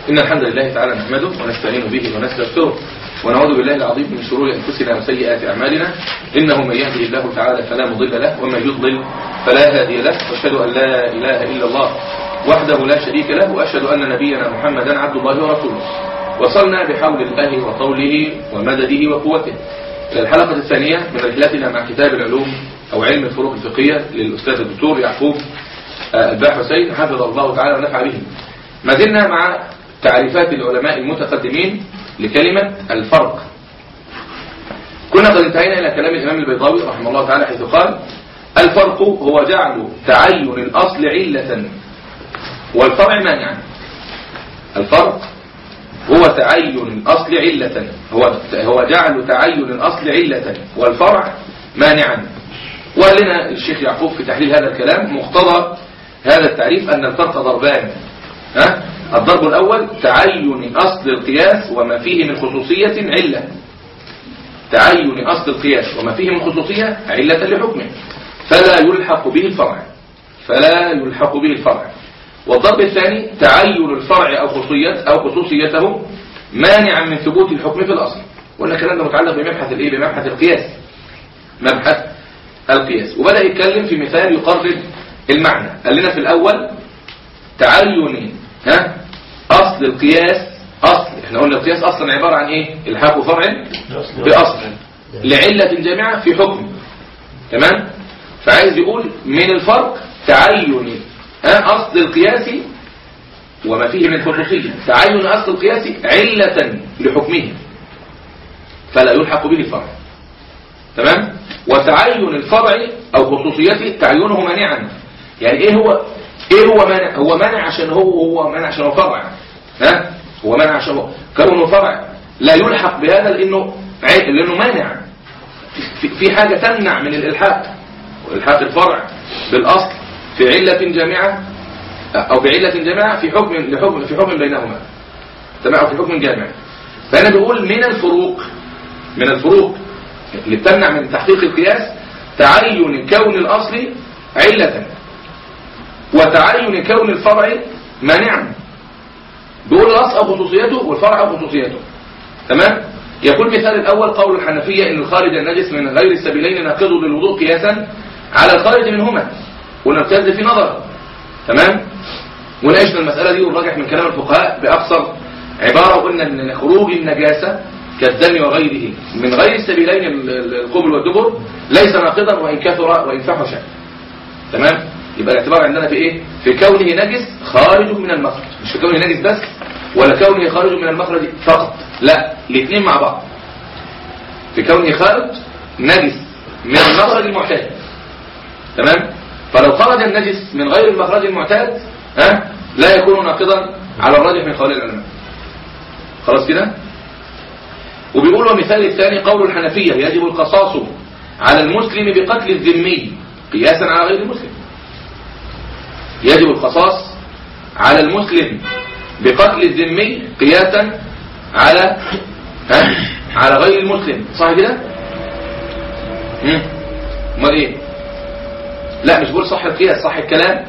إن الحمد لله تعالى نحمده ونستعين به ونستغفره ونعوذ بالله العظيم من شرور أنفسنا وسيئات أعمالنا إنه من يهده الله تعالى فلا مضل له ومن يضلل فلا هادي له وأشهد أن لا إله إلا الله وحده لا شريك له وأشهد أن نبينا محمدا عبد الله ورسوله وصلنا بحول الله وطوله ومدده وقوته إلى الحلقة الثانية من رحلتنا مع كتاب العلوم أو علم الفروق الفقهية للأستاذ الدكتور يعقوب الباح حسين حفظه الله تعالى ونفع به ما زلنا مع تعريفات العلماء المتقدمين لكلمة الفرق كنا قد انتهينا إلى كلام الإمام البيضاوي رحمه الله تعالى حيث قال الفرق هو جعل تعين الأصل علة والفرع مانعا الفرق هو تعين الأصل علة هو هو جعل تعين الأصل علة والفرع مانعا وقال لنا الشيخ يعقوب في تحليل هذا الكلام مقتضى هذا التعريف أن الفرق ضربان ها؟ الضرب الأول تعين أصل القياس وما فيه من خصوصية علة تعين أصل القياس وما فيه من خصوصية علة لحكمه فلا يلحق به الفرع فلا يلحق به الفرع والضرب الثاني تعين الفرع أو خصوصية أو خصوصيته مانعا من ثبوت الحكم في الأصل ولا الكلام ده متعلق بمبحث الايه بمبحث القياس مبحث القياس وبدأ يتكلم في مثال يقرب المعنى قال لنا في الأول تعين ها أصل القياس أصل احنا قلنا القياس أصلا عبارة عن ايه الحاق فرع بأصل لعلة جامعة في حكم تمام فعايز يقول من الفرق تعين ها أصل القياس وما فيه من خصوصية تعين أصل القياس علة لحكمه فلا يلحق به الفرع تمام وتعين الفرع أو خصوصيته تعينه مانعا يعني ايه هو ايه هو مانع هو مانع عشان هو هو مانع عشان هو فرع ها هو مانع عشان هو كونه فرع لا يلحق بهذا لانه لانه مانع في, في حاجة تمنع من الالحاق والحاق الفرع بالاصل في علة جامعة او بعلة جامعة في حكم لحكم في حكم بينهما تمام او في حكم جامع فانا بقول من الفروق من الفروق اللي بتمنع من تحقيق القياس تعين كون الاصل علة وتعين كون الفرع مانعا بيقول الاصل او خصوصيته والفرع او خصوصيته تمام يقول مثال الاول قول الحنفية ان الخارج النجس من غير السبيلين ناقض للوضوء قياسا على الخارج منهما ونرتد في نظر تمام وناقشنا المسألة دي والراجح من كلام الفقهاء بأقصر عبارة وقلنا ان خروج النجاسة كالدم وغيره من غير السبيلين القبل والدبر ليس ناقضا وإن كثر وإن فحش تمام يبقى الاعتبار عندنا في ايه في كونه نجس خارج من المخرج مش في كونه نجس بس ولا كونه خارج من المخرج فقط لا الاثنين مع بعض في كونه خارج نجس من المخرج المعتاد تمام فلو خرج النجس من غير المخرج المعتاد ها لا يكون ناقضا على الراجح من قول العلماء خلاص كده وبيقولوا مثال الثاني قول الحنفية يجب القصاص على المسلم بقتل الذمي قياسا على غير المسلم يجب القصاص على المسلم بقتل الذمي قياسا على ها على غير المسلم صح كده امال ايه لا مش بقول صح القياس صح الكلام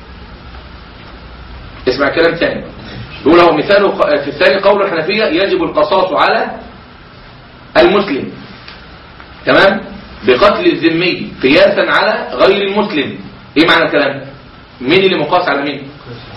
اسمع كلام ثاني بيقول هو مثاله في الثاني قول الحنفية يجب القصاص على المسلم تمام بقتل الذمي قياسا على غير المسلم ايه معنى الكلام مين اللي مقاس على مين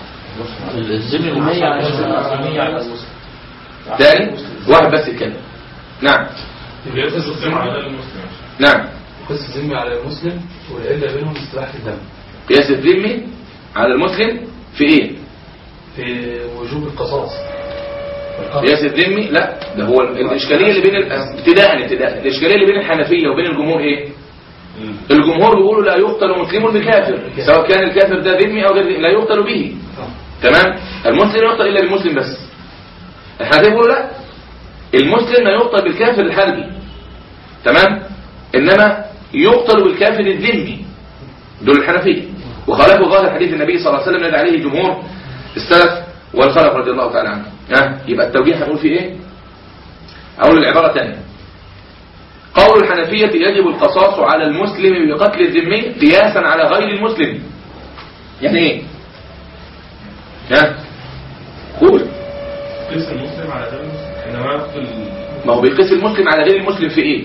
الذمي على المسلم تاني واحد بس يتكلم نعم قياس الذمي على المسلم نعم قياس الذمي على المسلم والعله بينهم استراحه الدم قياس الذمي على المسلم في ايه في وجوب القصاص قياس الذمي لا ده هو الاشكاليه اللي بين ال- ابتداء ابتداء الاشكاليه اللي بين الحنفيه وبين الجمهور ايه الجمهور بيقولوا لا يقتل مسلم بكافر سواء كان الكافر ده ذمي او غير ذمي لا يقتل به تمام المسلم يقتل الا بالمسلم بس الحنفيه بيقولوا لا المسلم لا يقتل بالكافر الحربي تمام انما يقتل بالكافر الذمي دول الحنفيه وخالفوا ظاهر حديث النبي صلى الله عليه وسلم يدعى عليه جمهور السلف والخلف رضي الله تعالى عنه ها يبقى التوجيه هنقول فيه ايه اقول العباره ثانيه قول الحنفية يجب القصاص على المسلم بقتل الذمي قياسا على غير المسلم يعني ايه ها قول قيس المسلم على غير المسلم انما في ال- ما هو بيقيس المسلم على غير المسلم في ايه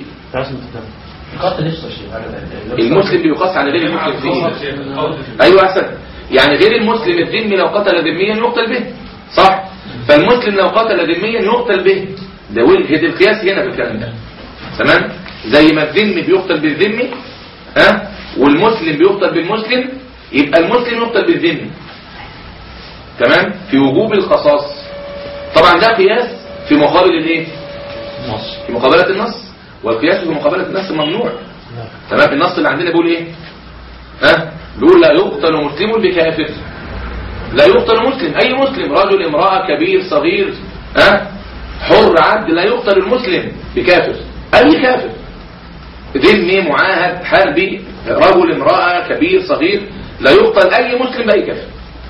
قتل نفسه شيء هذا المسلم بيقاس على غير المسلم في قول ايه الشيخ، قول الشيخ. ايوه احسن يعني غير المسلم الذمي لو قتل ذميا يقتل به صح فالمسلم لو قتل ذميا يقتل به ده وجهه القياس هنا في الكلام ده تمام زي ما الذمي بيقتل بالذمي ها والمسلم بيقتل بالمسلم يبقى المسلم يقتل بالذمي تمام في وجوب القصاص طبعا ده قياس في مقابل الايه نص في مقابله النص والقياس في مقابله النص ممنوع تمام النص اللي عندنا بيقول ايه ها بيقول لا يقتل مسلم بكافر لا يقتل مسلم اي مسلم رجل امرأة كبير صغير ها حر عبد لا يقتل المسلم بكافر اي كافر ذمي معاهد حربي رجل امرأة كبير صغير لا يقتل اي مسلم باي كافر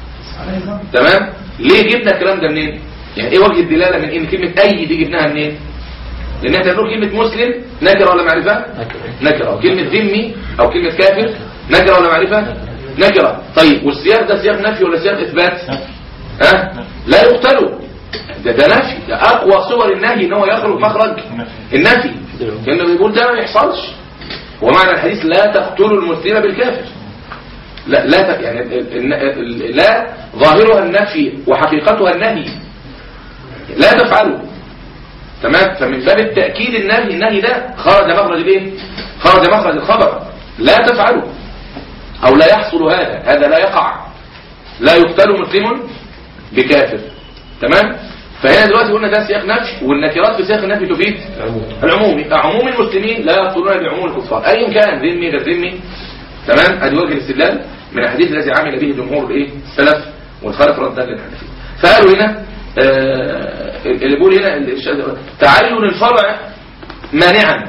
تمام ليه جبنا الكلام ده منين يعني ايه وجه الدلاله من ان كلمه اي دي جبناها منين لان احنا بنقول كلمه مسلم نكره ولا معرفه نكره وكلمه ذمي او كلمه كافر نكره ولا معرفه نكره طيب والسياق ده سياق نفي ولا سياق اثبات ها لا يقتلوا ده ده نفي ده اقوى صور النهي ان هو يخرج مخرج النفي لانه بيقول ده ما يحصلش ومعنى الحديث لا تقتلوا المسلم بالكافر لا لا ت- يعني ال- ال- ال- لا ظاهرها النفي وحقيقتها النهي لا تفعلوا تمام فمن باب التأكيد النهي النهي ده خرج مخرج الايه خرج مخرج الخبر لا تفعلوا او لا يحصل هذا هذا لا يقع لا يقتل مسلم بكافر تمام فهنا دلوقتي قلنا ده سياق نفي والنكرات في سياق النفي تفيد العموم يبقى عموم المسلمين لا يقتلون بعموم الكفار ايا كان ذمي غير ذمي تمام ادي وجه الاستدلال من الحديث الذي عمل به جمهور الايه السلف والخلف ردا للحنفيه فقالوا هنا آه اللي بيقول هنا الش- تعين الفرع مانعا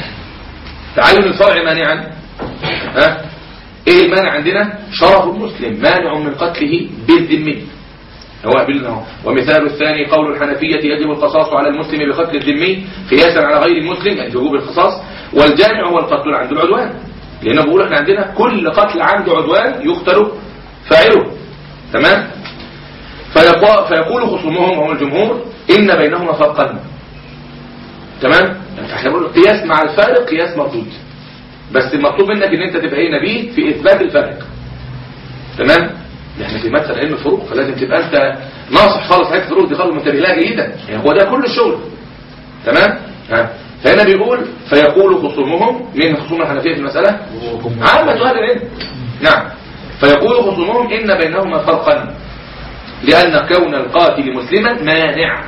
تعين الفرع مانعا ها ايه المانع عندنا شرف المسلم مانع من قتله بالذمي هو قابلنا اهو ومثال الثاني قول الحنفية يجب القصاص على المسلم بقتل الذمي قياسا على غير المسلم يعني وجوب القصاص والجامع هو القتل عند العدوان لأنه بيقول احنا عندنا كل قتل عنده عدوان يقتل فاعله تمام فيقو- فيقول خصومهم وهم الجمهور إن بينهما فرقا تمام يعني احنا بنقول القياس مع الفارق قياس مردود بس المطلوب منك ان انت تبقى ايه نبيه في اثبات الفرق تمام احنا في مثل علم الفروق فلازم تبقى انت ناصح خالص حته الفروق دي خالص منتبه لها جيدا يعني هو ده كل الشغل تمام ها فهنا بيقول فيقول خصومهم من خصوم الحنفيه في المساله عامه اهل العلم نعم فيقول خصومهم ان بينهما فرقا لان كون القاتل مسلما مانع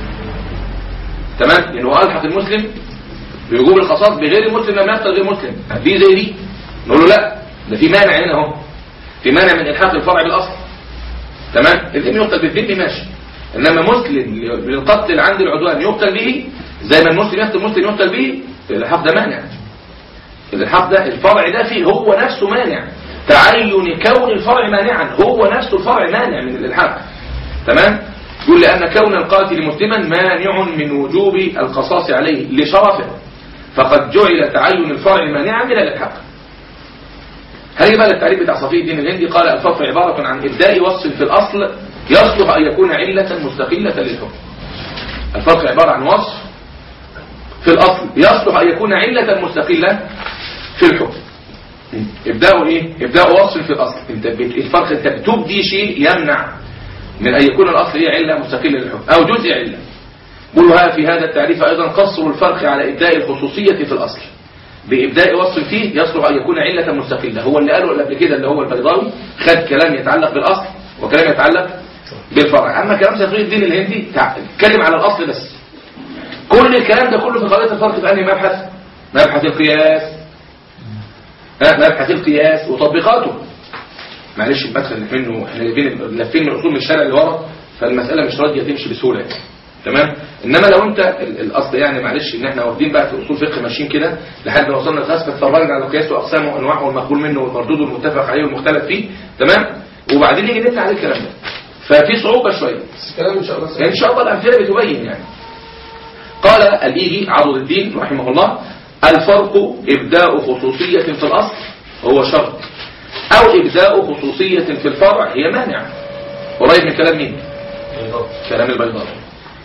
تمام لانه الحق المسلم بوجوب القصاص بغير المسلم لما يقتل غير مسلم دي زي دي نقول له لا ده في مانع هنا اهو في مانع من الحاق الفرع بالاصل تمام الذم يقتل بالذم ماشي انما مسلم للقتل عند العدوان يقتل به زي ما المسلم يقتل مسلم يقتل به الالحاق ده مانع الالحاق ده الفرع ده فيه هو نفسه مانع تعين كون الفرع مانعا هو نفسه الفرع مانع من الالحاق تمام يقول لأن كون القاتل مسلما مانع من وجوب القصاص عليه لشرفه فقد جعل تعين الفرع مانعا من الالحاق هل بقى التعريف بتاع صفي الدين الهندي قال الفرق عبارة عن إبداء وصف في الأصل يصلح أن يكون علة مستقلة للحكم الفرق عبارة عن وصف في الأصل يصلح أن يكون علة مستقلة في الحكم إبداء إيه؟ إبداء وصف في الأصل انت بت- الفرق انت بتبدي شيء يمنع من أن يكون الأصل هي علة مستقلة للحكم أو جزء علة قلها في هذا التعريف أيضا قصر الفرق على إبداء الخصوصية في الأصل بإبداء وصف فيه يصلح أن يكون علة مستقلة هو اللي قاله قبل كده اللي هو البيضاوي خد كلام يتعلق بالأصل وكلام يتعلق بالفرع أما كلام صفي الدين الهندي تع- اتكلم على الأصل بس كل الكلام ده كله في قضية الفرق في أنهي مبحث مبحث القياس ها مبحث القياس وتطبيقاته معلش المدخل اللي منه احنا جايبين لافين من الاصول من الشارع اللي ورا فالمساله مش راضيه تمشي بسهوله يعني. تمام انما لو انت ال- الاصل يعني معلش ان احنا واخدين بقى في اصول فقه ماشيين كده لحد ما وصلنا لغايه التفرج على القياس واقسامه وانواعه والمقبول منه والمردود والمتفق عليه والمختلف فيه تمام وبعدين نيجي نبني عليه الكلام ده ففي صعوبه شويه بس الكلام ان شاء الله يعني ان شاء الله الامثله بتبين يعني قال الايجي عضد الدين رحمه الله الفرق ابداء خصوصيه في الاصل هو شرط او ابداء خصوصيه في الفرع هي مانع قريب من كلام مين كلام البيضاوي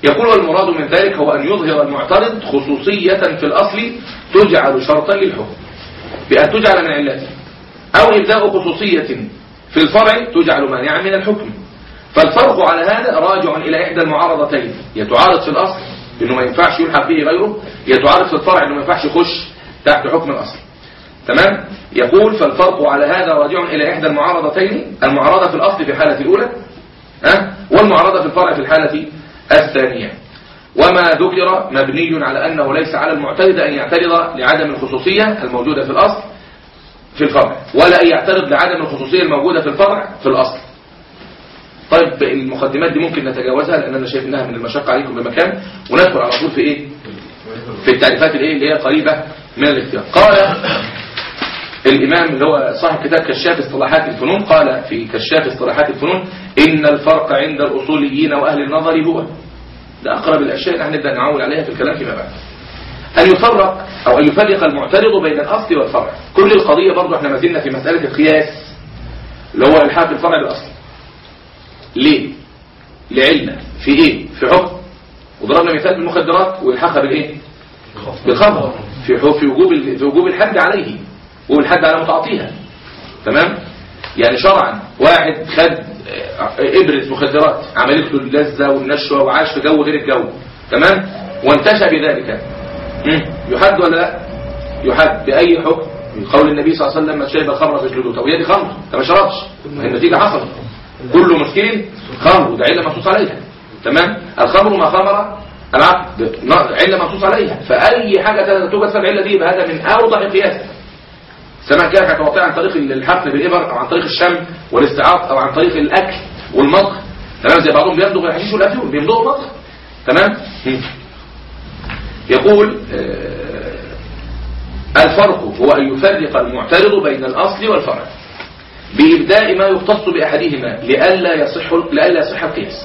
يقول والمراد من ذلك هو أن يظهر المعترض خصوصية في الأصل تجعل شرطا للحكم بأن تجعل من علته أو إبداء خصوصية في الفرع تجعل مانعا من الحكم فالفرق على هذا راجع إلى إحدى المعارضتين يتعارض في الأصل إنه ما ينفعش يلحق به غيره يتعارض في الفرع إنه ما ينفعش يخش تحت حكم الأصل تمام يقول فالفرق على هذا راجع إلى إحدى المعارضتين المعارضة في الأصل في الحالة الأولى ها والمعارضة في الفرع في الحالة الثانية وما ذكر مبني على أنه ليس على المعترض أن يعترض لعدم الخصوصية الموجودة في الأصل في الفرع ولا أن يعترض لعدم الخصوصية الموجودة في الفرع في الأصل طيب المقدمات دي ممكن نتجاوزها لأن أنا شايف إنها من المشقة عليكم بمكان وندخل على طول في إيه في التعريفات الإيه اللي هي قريبة من الاختيار قال الإمام اللي هو صاحب كتاب كشاف اصطلاحات الفنون قال في كشاف اصطلاحات الفنون إن الفرق عند الأصوليين وأهل النظر هو ده أقرب الأشياء اللي هنبدأ نعول عليها في الكلام فيما بعد أن يفرق أو أن يفرق المعترض بين الأصل والفرع كل القضية برضو احنا ما زلنا في مسألة القياس اللي هو إلحاق الفرع بالأصل ليه؟ لعلة في إيه؟ في حكم وضربنا مثال بالمخدرات والحاقها بالإيه؟ بالخمر في حو- في وجوب ال- في وجوب الحد عليه وجوب الحد على متعاطيها تمام يعني شرعا واحد خد آه، إبرة مخدرات عملت له اللذة والنشوة وعاش في جو غير الجو تمام وانتشى بذلك مم. يحد ولا لا يحد بأي حكم من قول النبي صلى الله عليه وسلم من شرب الخمر فاجلدوه طب هي دي خمر انت ما شربش ما هي النتيجة حصلت كل مسكين خمر وده علة مخصوص عليها تمام الخمر ما خمر العقد علة مخصوص عليها فأي حاجة توجد فيها العلة دي يبقى هذا من أوضح القياس سواء كان كانت توقيع عن طريق الحقن بالإبر أو عن طريق الشم والاستعاط أو عن طريق الأكل والمضغ تمام زي بعضهم بيمضغ الحشيش والأفيون بيمضغوا المضغ تمام مم. يقول آه، الفرق هو أن يفرق المعترض بين الأصل والفرع بإبداء ما يختص بأحدهما لئلا يصح لئلا يصح القياس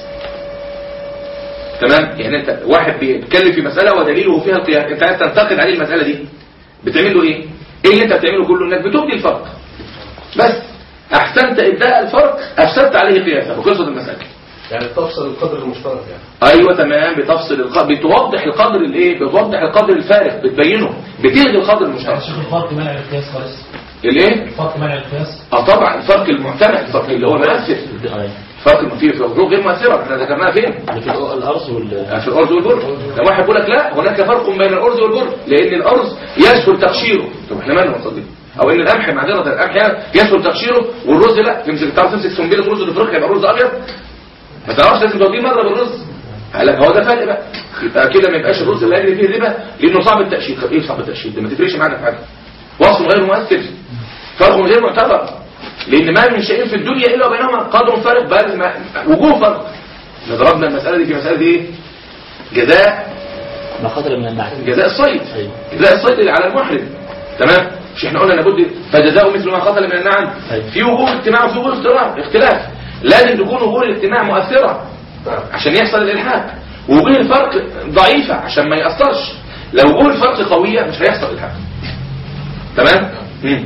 تمام يعني انت واحد بيتكلم في مسألة ودليله فيها القياس انت عايز تنتقد عليه المسألة دي بتعمل له ايه ايه اللي انت بتعمله كله انك بتبدي الفرق بس احسنت ابداء الفرق افسدت عليه قياسه وخلصت المسألة يعني تفصل القدر المشترك يعني ايوه تمام بتفصل القدر بتوضح القدر الايه بتوضح القدر الفارق بتبينه بتلغي القدر يعني المشترك شيخ الفرق منع القياس خالص الايه الفرق منع القياس اه طبعا الفرق المحتمل الفرق اللي هو مؤثر الفرق اللي فيه في الظروف غير مؤثره احنا ذكرناها فين الارض وال في الارز والبر لو واحد بيقول لك لا هناك فرق بين الارز والبر لان الارز يسهل تقشيره طب احنا مالنا مصدق او ان القمح معذره القمح يسهل تقشيره والرز لا تمسك تعرف تمسك سنبله رز الافريقيا يبقى رز ابيض ما تعرفش لازم توديه مره بالرز قال لك هو ده فرق بقى يبقى كده ما يبقاش الرز اللي هيجري فيه ربا لانه صعب التقشير طب ايه صعب التقشير ده ما تفرقش معانا في حاجه وصف غير مؤثر فرق غير معتبر لان ما من شيء في الدنيا الا وبينهما قدر فرق بل ما وجوه فرق احنا ضربنا المساله دي في مساله ايه جزاء ما قدر من النحل جزاء الصيد أيوة. جزاء الصيد اللي على المحرم تمام مش احنا قلنا لابد فجزاؤه مثل ما قتل من النعم أيوة. في وجوه اجتماع وفي وجوه اختلاف اختلاف لازم تكون وجوه الاجتماع مؤثره نعم عشان يحصل الالحاق ووجوه الفرق ضعيفه عشان ما ياثرش لو وجوه الفرق قويه مش هيحصل الحاق تمام مم.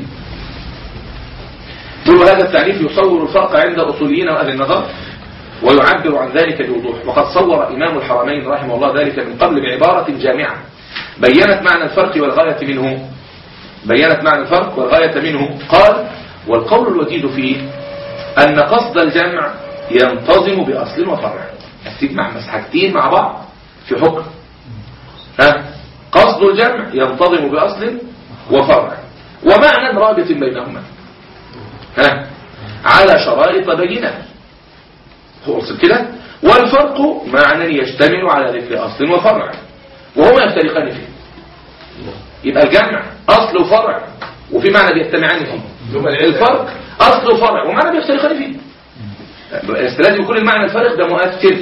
كل هذا التعريف يصور الفرق عند الاصوليين واهل النظر ويعبر عن ذلك بوضوح وقد صور إمام الحرمين رحمه الله ذلك من قبل بعبارة جامعة بينت معنى الفرق والغاية منه بينت معنى الفرق والغاية منه قال والقول الوجيد فيه أن قصد الجمع ينتظم بأصل وفرع تجمع مسحكتين مع بعض في حكم ها قصد الجمع ينتظم بأصل وفرع ومعنى رابط بينهما ها على شرائط بينة خلص كده والفرق معنى يشتمل على ذكر أصل وفرع وهما يفترقان فيه يبقى الجمع أصل وفرع وفي معنى بيجتمعان فيه الفرق أصل وفرع ومعنى بيفترقان فيه بس لازم يكون المعنى الفارق ده مؤثر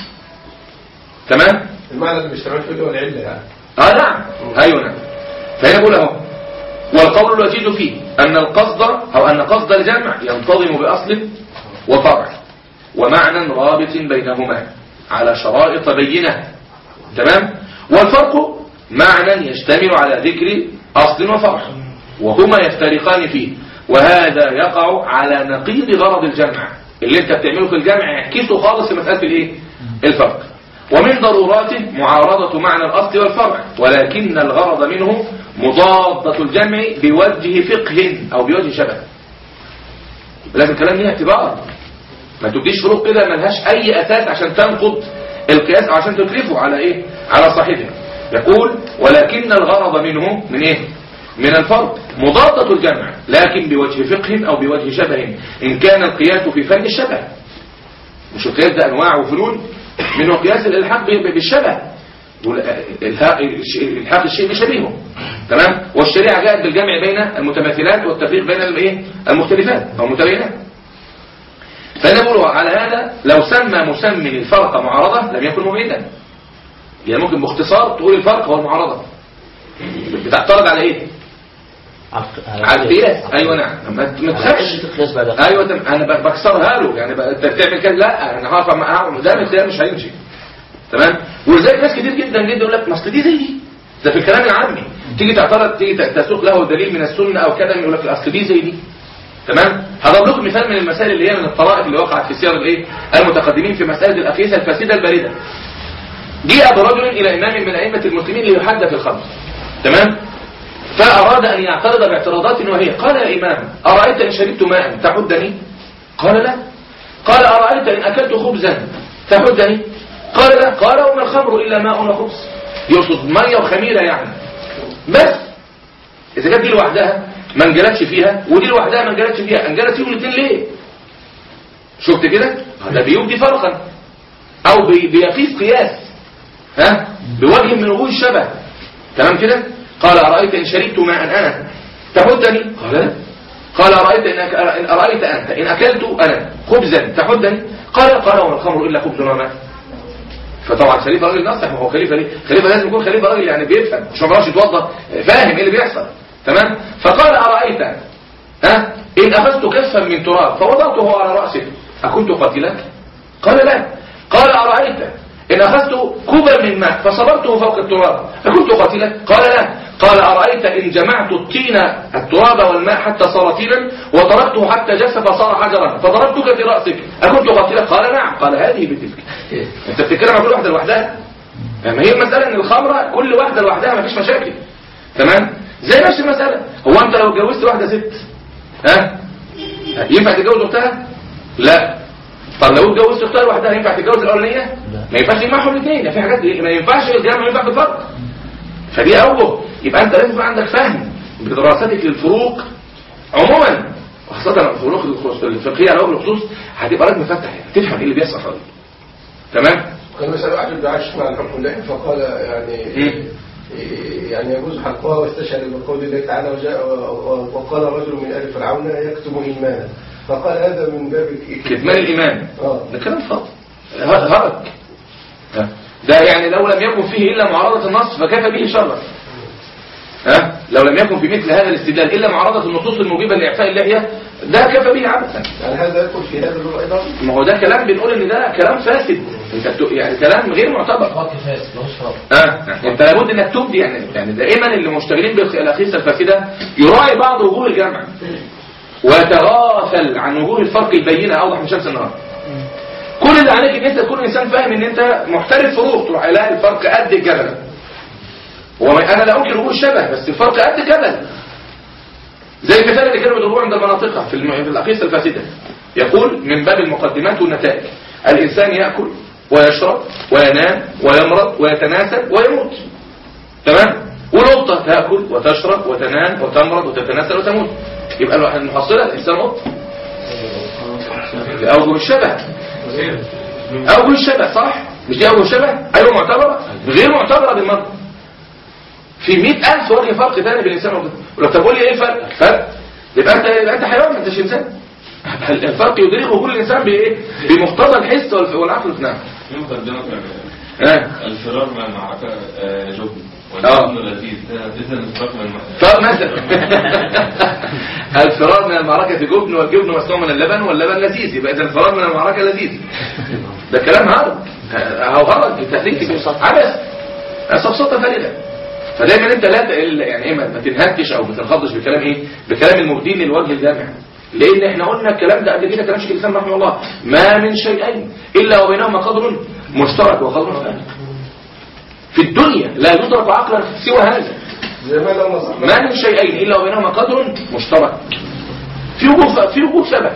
تمام المعنى اللي بيشتغل فيه اللي هو العله يعني اه نعم ايوه نعم فهنا بقول اهو والقول الوجيد فيه ان القصد او ان قصد الجمع ينتظم باصل وفرع ومعنى رابط بينهما على شرائط بينه تمام والفرق معنى يشتمل على ذكر اصل وفرع وهما يفترقان فيه وهذا يقع على نقيض غرض الجمع اللي انت بتعمله في الجمع يعكسه خالص في مساله الايه الفرق ومن ضروراته معارضة معنى الأصل والفرع ولكن الغرض منه مضادة الجمع بوجه فقه أو بوجه شبه لازم الكلام ليه اعتبار ما تبديش فروق كده ملهاش أي أساس عشان تنقض القياس أو عشان تكلفه على إيه على صاحبه يقول ولكن الغرض منه من إيه من الفرق مضادة الجمع لكن بوجه فقه أو بوجه شبه إن كان القياس في فن الشبه مش القياس ده أنواع وفنون منه قياس الإلحاق ب- بالشبه يقول الحاق الحاق الشيء بشبيهه تمام والشريعة جاءت بالجمع بين المتماثلات والتفريق بين الايه المختلفات أو المتباينات فنقول على هذا لو سمى مسمي الفرق معارضة لم يكن مبعدا يعني ممكن باختصار تقول الفرق هو المعارضة بتعترض على ايه على القياس ايوه نعم ما ما تخافش القياس بعد ايوه تم انا ب- بكسرها له يعني ب- انت بتعمل كده لا انا هعرف اعمل ده الخيار مش هيمشي تمام ولذلك ناس كتير جدا جدا يقول لك ما اصل دي زي دي ده في الكلام العامي تيجي تعترض تيجي ت- تسوق له دليل من السنه او كذا يقول لك اصل دي زي دي تمام هضرب لكم مثال من المسائل اللي هي من الطرائف اللي وقعت في سير الايه المتقدمين في مساله الاقيسه الفاسده البارده جاء برجل الى امام من ائمه المسلمين ليحدث الخمر تمام فأراد أن يعترض باعتراضات وهي قال يا إمام أرأيت إن شربت ماء تحدني قال لا قال أرأيت إن أكلت خبزا تحدني قال لا قال وما الخمر إلا ماء وخبز يقصد مية وخميرة يعني بس إذا كانت دي لوحدها ما انجلتش فيها ودي لوحدها ما انجلتش فيها انجلت فيهم الاثنين ليه شفت كده هذا بيبدي فرقا أو بي- بيقيس قياس ها بوجه من وجوه الشبه تمام كده قال أرأيت إن شربت ماء أنا تحدني قال لا قال أرأيت إن, أك... إن أرأيت أنت إن أكلت أنا خبزا تحدني قال قال وما الخمر إلا خبز وماء فطبعا خليفة راجل نصح ما هو خليفة ليه خليفة لازم يكون خليفة راجل يعني بيفهم مش ما بيعرفش يتوضى فاهم ايه اللي بيحصل تمام فقال أرأيت ها إن أخذت كفا من تراب فوضعته على رأسك أكنت قاتلا قال لا قال أرأيت إن أخذت كوبا من ماء فصبرته فوق التراب أكنت قاتلا قال لا قال أرأيت إن جمعت الطين التراب والماء حتى صار طينا وتركته حتى جف فصار حجرا فضربتك في رأسك أكنت قاتلا قال نعم قال هذه بتلك أنت بتتكلم عن كل واحدة لوحدها ما هي المسألة إن الخمرة كل واحدة لوحدها ما فيش مشاكل تمام زي نفس المسألة هو أنت لو اتجوزت واحدة ست ها ينفع تتجوز أختها لا طب لو اتجوزت اختها لوحدها ينفع تتجوز الاولانيه لا. ما ينفعش يجمعهم الاثنين في حاجات ما ينفعش الجمع ينفع بالفرق فدي اوجه يبقى انت لازم يبقى عندك فهم بدراستك للفروق عموما وخاصه الفروق الخصوص- الفقهيه على وجه الخصوص هتبقى راجل مفتح يعني تفهم ايه اللي بيحصل حواليك تمام كان مثلا واحد بيعيش مع الحكم الله فقال يعني مم. يعني يجوز حلقها واستشهد بقول الله تعالى وجاء وقال رجل من آل فرعون يكتم إيمانا فقال هذا من باب كتمان الايمان اه ده كلام فاضي ه- هرج ها. ده يعني لو لم يكن فيه الا معارضه النص فكفى به شرا ها لو لم يكن في مثل هذا الاستدلال الا معارضه النصوص الموجبه لاعفاء اللحيه ده كفى به عبثا يعني هذا يدخل في هذا اللغة أيضا ما هو ده كلام بنقول ان ده كلام فاسد انت بت- يعني كلام غير معتبر فرق فاسد ملوش فرق اه انت لابد انك تبدي يعني يعني دائما اللي مشتغلين بالاخيس الفاسده يراعي بعض وجوه الجمع ويتغافل عن وجوه الفرق البينه اوضح من شمس النهار كل اللي عليك ان انت تكون انسان فاهم ان انت محترف فروق تروح لا الفرق قد الجبل هو انا لا انكر وجوه الشبه بس الفرق قد الجبل زي المثال اللي كانوا بيضربوه عند المناطق في الم- في الاقيسه الفاسده يقول من باب المقدمات والنتائج الانسان ياكل ويشرب وينام ويمرض ويتناسل ويموت تمام ونقطه تاكل وتشرب وتنام وتمرض وتتناسل وتموت يبقى الواحد المحصله الانسان نقطه اوجه الشبه اوجه الشبه صح مش دي اوجه الشبه ايوه معتبره غير معتبره بالمره في مئة ألف وجه فرق تاني بين الإنسان والجن ولو تقول لي إيه الفرق؟ فرق يبقى أنت يبقى أنت حيوان ما أنتش إنسان الفرق يدركه كل إنسان بإيه؟ بمقتضى الحس والف- والعقل والفهم يقدمك ها الفرار من المعركة آه، جبن آه. والجبن لذيذ ده إذا الفرار من المعركة فمثلا الفرار من المعركة جبن والجبن مسموع من اللبن واللبن لذيذ يبقى إذا الفرار من المعركة لذيذ ده كلام هرج أو هرج تهديك عبث سفسطة فارغة فدايما انت لا ت- يعني ايه ما ما تنهكش او ما تنخضش بكلام ايه بكلام المبدين للوجه الجامع لان احنا قلنا الكلام ده قبل كده كلام شيخ الاسلام رحمه الله ما من شيئين الا وبينهما قدر مشترك وقدر مشترك في الدنيا لا يدرك عقلا سوى هذا زي ما لو نصحنا ما من شيئين إلا وبينهما قدر مشترك في وجود في وجود شبه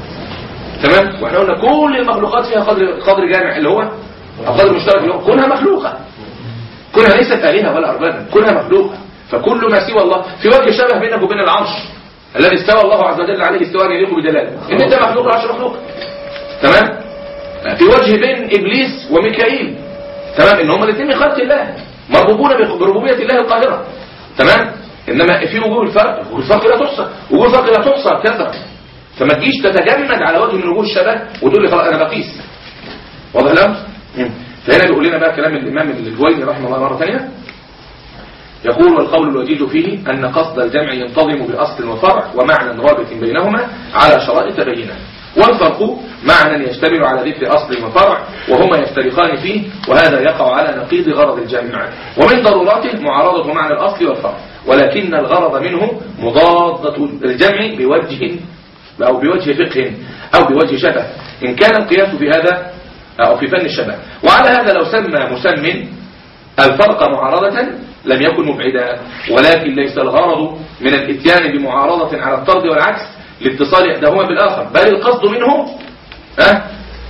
تمام واحنا قلنا كل المخلوقات فيها قدر قدر جامع اللي هو القدر المشترك اللي هو كونها مخلوقة كونها ليست آلهة ولا أربابا كونها مخلوقة فكل ما سوى الله في وجه شبه بينك وبين العرش الذي استوى الله عز وجل عليه استواء يليق بجلاله ان انت مخلوق العرش مخلوق تمام في وجه بين ابليس وميكائيل تمام ان هم الاثنين من خلق الله مربوبون بربوبيه الله القاهره تمام انما في وجوه الفرق وجوه الفرق لا تحصى وجوه الفرق لا تحصى كثره فما تجيش تتجمد على وجه من وجوه الشبه وتقول لي خلاص انا بقيس واضح الامر مم. فهنا بيقول لنا بقى كلام الامام الجويني رحمه الله مره ثانيه يقول والقول الوجيز فيه أن قصد الجمع ينتظم بأصل وفرع ومعنى رابط بينهما على شرائط بينة والفرق معنى يشتمل على ذكر أصل وفرع وهما يفترقان فيه وهذا يقع على نقيض غرض الجمع ومن ضرورته معارضة معنى الأصل والفرع ولكن الغرض منه مضادة الجمع بوجه أو بوجه فقه أو بوجه شبه إن كان القياس في هذا أو في فن الشبه وعلى هذا لو سمى مسمٍ الفرق معارضة لم يكن مبعدا ولكن ليس الغرض من الاتيان بمعارضة على الطرد والعكس لاتصال إحداهما بالآخر بل القصد منه أه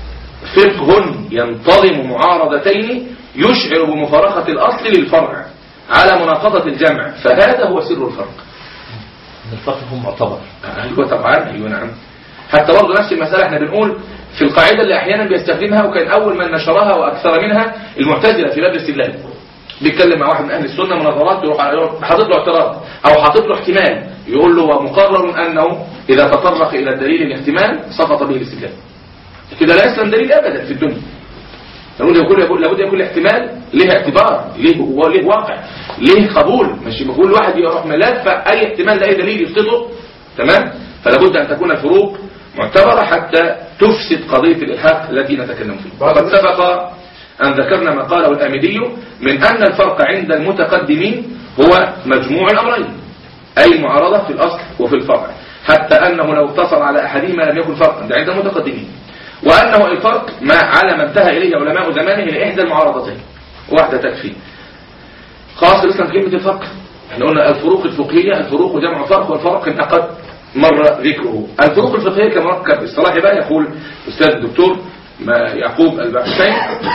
فقه ينتظم معارضتين يشعر بمفارقة الأصل للفرع على مناقضة الجمع فهذا هو سر الفرق الفرق هو معتبر أيوة طبعا أيوة نعم حتى برضه نفس المسألة احنا بنقول في القاعدة اللي أحيانا بيستخدمها وكان أول من نشرها وأكثر منها المعتزلة في باب الاستدلال بيتكلم مع واحد من أهل السنة مناظرات يروح على- حاطط له اعتراض أو حاطط له احتمال يقول له ومقرر أنه إذا تطرق إلى الدليل الاحتمال سقط به الاستدلال كده لا يسلم دليل أبدا في الدنيا نقول يقول يقول لابد يكون الاحتمال له اعتبار ليه هو ليه واقع ليه قبول مش بقول واحد يروح ملاك فأي احتمال لأي دليل يسقطه تمام فلا بد أن تكون الفروق معتبرة حتى تفسد قضية الإلحاق التي نتكلم فيه وقد سبق أن ذكرنا ما قاله الآمدي من أن الفرق عند المتقدمين هو مجموع الأمرين أي المعارضة في الأصل وفي الفرع حتى أنه لو اقتصر على أحدهما لم يكن فرقا ده عند المتقدمين وأنه الفرق ما على ما انتهى إليه علماء زمانه لإحدى المعارضتين واحدة تكفي خاص الإسلام كلمة الفرق احنا قلنا الفروق الفقهية الفروق جمع فرق والفرق انعقد مرة ذكره الفروق الفقهية كمركب اصطلاحي بقى يقول أستاذ الدكتور ما يعقوب البحثين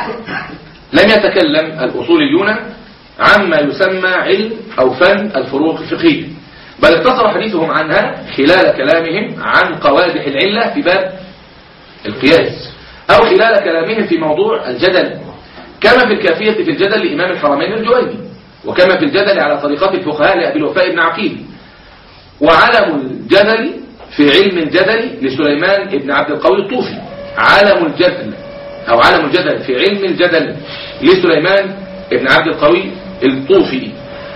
لم يتكلم الأصوليون عما يسمى علم أو فن الفروق الفقهية بل اقتصر حديثهم عنها خلال كلامهم عن قوادح العلة في باب القياس أو خلال كلامهم في موضوع الجدل كما في الكافية في الجدل لإمام الحرمين الجويني وكما في الجدل على طريقات الفقهاء لأبي الوفاء بن عقيل وعلم الجدل في علم الجدل لسليمان بن عبد القوي الطوفي علم الجدل أو علم الجدل في علم الجدل لسليمان بن عبد القوي الطوفي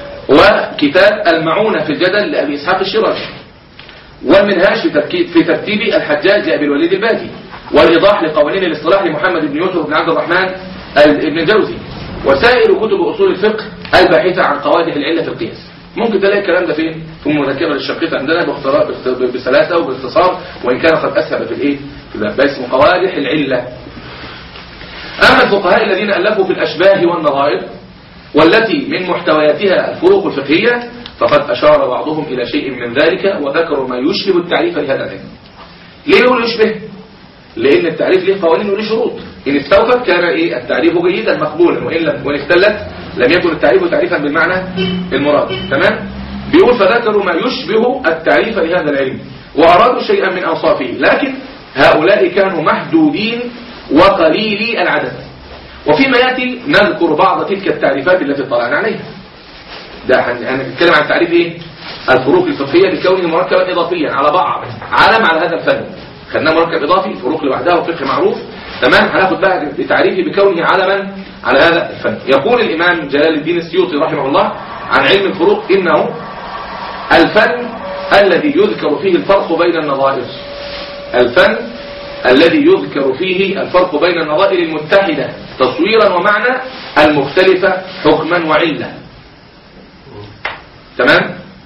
وكتاب المعونة في الجدل لأبي إسحاق الشراشي والمنهاج في تركيب في ترتيب الحجاج لأبي الوليد الباجي والإيضاح لقوانين الاصطلاح لمحمد بن يوسف بن عبد الرحمن ابن الجوزي وسائر كتب أصول الفقه الباحثة عن قوادح العلة في القياس ممكن تلاقي الكلام ده فين في مذكرة للشقيق عندنا باختصار بسلاسة وباختصار وإن كان قد أسهب في الإيه في الباب باسم قوادح العلة أما الفقهاء الذين ألفوا في الأشباه والنظائر والتي من محتوياتها الفروق الفقهية فقد أشار بعضهم إلى شيء من ذلك وذكروا ما يشبه التعريف لهذا العلم ليه يقول يشبه؟ لأن التعريف له قوانين وله شروط إن استوفت كان إيه التعريف جيدا مقبولا وإن لم وإن اختلت لم يكن التعريف تعريفا بالمعنى المراد تمام؟ بيقول فذكروا ما يشبه التعريف لهذا العلم وأرادوا شيئا من أوصافه لكن هؤلاء كانوا محدودين وقليلي العدد وفيما يأتي نذكر بعض تلك التعريفات التي اطلعنا عليها ده هنتكلم عن تعريف ايه الفروق الفقهية بكونه مركبا إضافيا على بعض علم على هذا الفن خدناه مركب إضافي فروق لوحدها وفقه معروف تمام هناخد بقى بتعريفه بكونه علما على هذا الفن يقول الإمام جلال الدين السيوطي رحمه الله عن علم الفروق إنه الفن الذي يذكر فيه الفرق بين النظائر الفن الذي يذكر فيه الفرق بين النظائر المتحدة تصويرا ومعنى المختلفة حكما وعلة تمام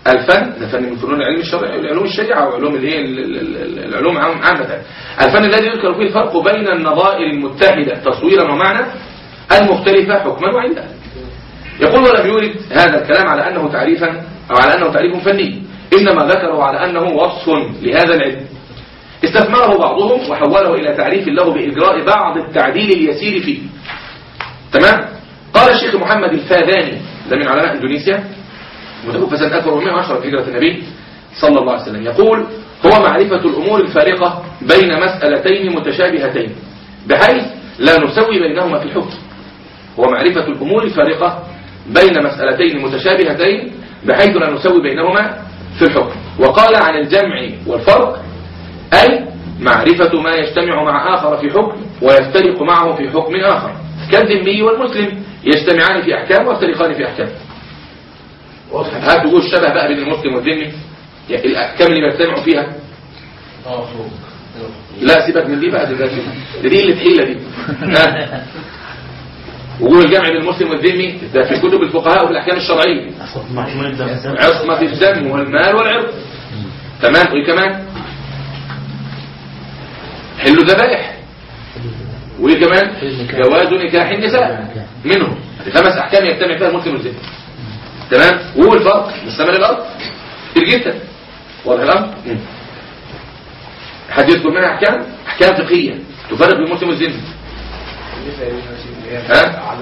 الفن ده فن من فنون العلم الشرعي العلوم الشريعة وعلوم اللي هي ال- ال- ال- العلوم عام- عامة الفن الذي يذكر فيه الفرق بين النظائر المتحدة تصويرا ومعنى المختلفة حكما وعلما يقول ولم يورد هذا الكلام على أنه تعريفا أو على أنه تعريف فني إنما ذكره على أنه وصف لهذا العلم استثمره بعضهم وحوله إلى تعريف له بإجراء بعض التعديل اليسير فيه تمام قال الشيخ محمد الفاذاني ده من علماء إندونيسيا متوفى سنة 1410 في هجرة النبي صلى الله عليه وسلم يقول هو معرفة الأمور الفارقة بين مسألتين متشابهتين بحيث لا نسوي بينهما في الحكم هو معرفة الأمور الفارقة بين مسألتين متشابهتين بحيث لا نسوي بينهما في الحكم وقال عن الجمع والفرق أي معرفة ما يجتمع مع آخر في حكم ويفترق معه في حكم آخر كالذمي والمسلم يجتمعان في أحكام ويفترقان في أحكام هات وجود الشبه بقى بين المسلم والذمي يعني الأحكام اللي بيجتمعوا فيها اه لا سيبك من دي بقى دي, دي, دي اللي تحيلة دي ها؟ وجود الجمع بين المسلم والذمي ده في كتب الفقهاء وفي الأحكام الشرعية محكمة الدم عصمة الدم والمال والعرض تمام وايه كمان حل الذبائح وايه كمان جواز نكاح النساء منهم هذه خمس احكام يجتمع فيها المسلم والذمي تمام وهو الفرق مستمر الارض كتير جدا واضح الامر مم. حد يذكر منها احكام احكام فقهيه تفرق بين المسلم والذمي ها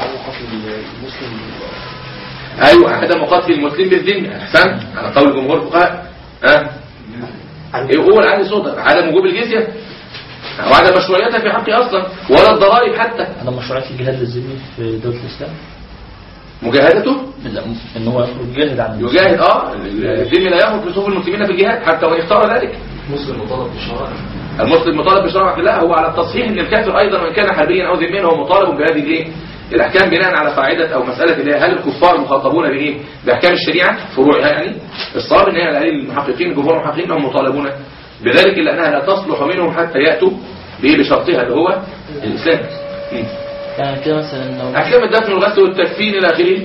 ايوه عدم مقاتل المسلم بالذمه احسن على قول جمهور الفقهاء ها يقول عندي صوت عدم وجوب الجزيه او عدم مشروعيتها في حقي اصلا ولا الضرائب حتى هذا مشروعات الجهاد للذمي في دولة الإسلام مجاهدته لا، ان هو يجاهد عن المسلمين. يجاهد اه الذمي لا يخرج بصفوف المسلمين في الجهاد حتى وان اختار ذلك مسلم مطالب بالشرائع المسلم مطالب بشرع الله هو على التصحيح ان الكافر ايضا وان كان حربيا او ذميا هو مطالب بهذه الايه الاحكام بناء على قاعده او مساله اللي هي هل الكفار مخاطبون بايه باحكام الشريعه فروعها يعني الصواب ان هي على المحققين جمهور المحققين هم مطالبون بذلك الا انها لا تصلح منهم حتى ياتوا بايه بشرطها اللي هو الاسلام مم. يعني كده مثلا لو احكام الدفن والغسل والتكفين الى اخره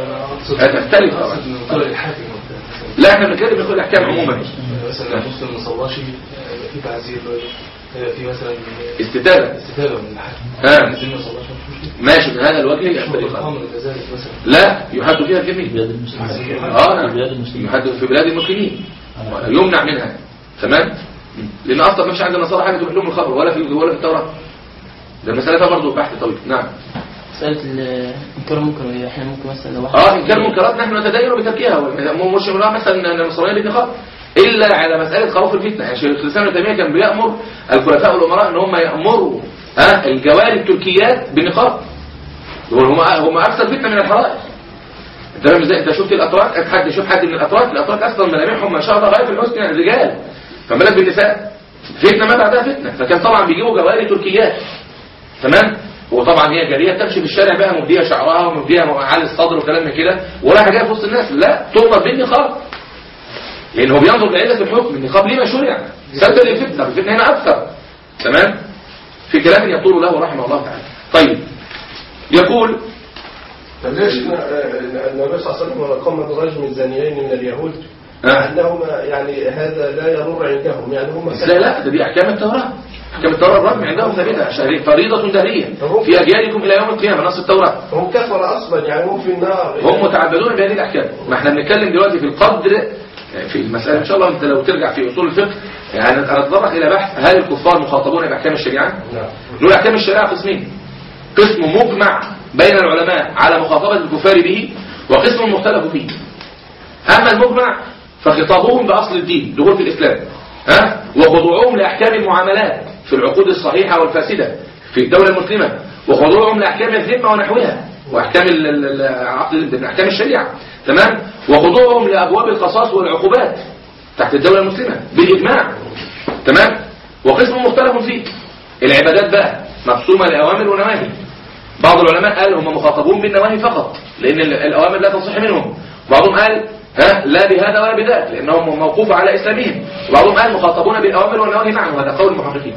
هتختلف طبعا. من طريق الحاكم وبتاع. لا احنا بنتكلم في كل الاحكام عموما مثلا المسلم ما صلاش يبقى في تعزير يبقى في مثلا استتابه استتابه من الحاكم ها. المسلم ما صلاش مش مشكله ماشي من هذا الوجه شرب يختلف الخمر كذلك مثلا لا يحد فيها الجميع بلاد المسلمين اه نعم في بلاد المسلمين يحد في بلاد المسلمين يمنع منها تمام لان اصلا ما فيش عند النصارى حاجه تبيح لهم الخمر ولا في ولا في التوراه ده المساله فيها برضه بحث طويل نعم مسألة ال- إنكار المنكر وهي احنا ممكن مثلا لو واحد اه ان كان منكرات نحن نتدين بتركها مش بنقول مثلا ان النصرانيه بالنقاب الا على مساله خوف الفتنه يعني شيخ الاسلام ابن تيميه كان بيامر الخلفاء والامراء ان هم يامروا ها الجواري التركيات بالنقاب يقول هم هم اكثر فتنه من الحرائق انت فاهم ازاي انت شفت الاتراك حد يشوف حد من الاتراك الاتراك اصلا ملامحهم ما شاء الله غايه في الحسن يعني الرجال فما بالك بالنساء فتنه ما بعدها فتنه فكان طبعا بيجيبوا جواري تركيات تمام وطبعا هي جاريه تمشي في الشارع بقى مبديه شعرها ومبديه على الصدر وكلام من كده ورايحه جايه في وسط الناس لا تؤمر بالنقاب لان هو بينظر لعله الحكم النقاب ليه ما شرع سدا للفتنه الفتنه هنا اكثر تمام في كلام يطول له رحمه الله تعالى طيب يقول طب ليش ن- آه، النبي صلى الله عليه وسلم قام برجم الزانيين من اليهود آه. انهما يعني هذا لا يضر عندهم يعني هم لا لا ده دي احكام التوراه احكام التوراه الرجم عندهم ثابته عشان فريضه دهريه في اجيالكم الى يوم القيامه نص التوراه هم كفر اصلا يعني هم في النار هم متعبدون بهذه الاحكام ما احنا بنتكلم دلوقتي في القدر في المسألة إن شاء الله أنت لو ترجع في أصول الفقه يعني هنتطرق إلى بحث هل الكفار مخاطبون بأحكام الشريعة؟ نعم نقول أحكام الشريعة قسمين قسم مجمع بين العلماء على مخاطبة الكفار به وقسم مختلف فيه أما المجمع فخطابهم بأصل الدين دخول في الإسلام ها وخضوعهم لأحكام المعاملات في العقود الصحيحة والفاسدة في الدولة المسلمة وخضوعهم لأحكام الذمة ونحوها وأحكام ال- ال- ال- عقد أحكام الشريعة تمام وخضوعهم لأبواب القصاص والعقوبات تحت الدولة المسلمة بالإجماع تمام وقسم مختلف فيه العبادات بقى مقسومة لأوامر ونواهي بعض العلماء قال هم مخاطبون بالنواهي فقط لأن ال- الأوامر لا تصح منهم بعضهم قال ها لا بهذا ولا بذاك لأنهم موقوف على إسلامهم وبعضهم قال مخاطبون بالأوامر والنواهي معا وهذا قول المحققين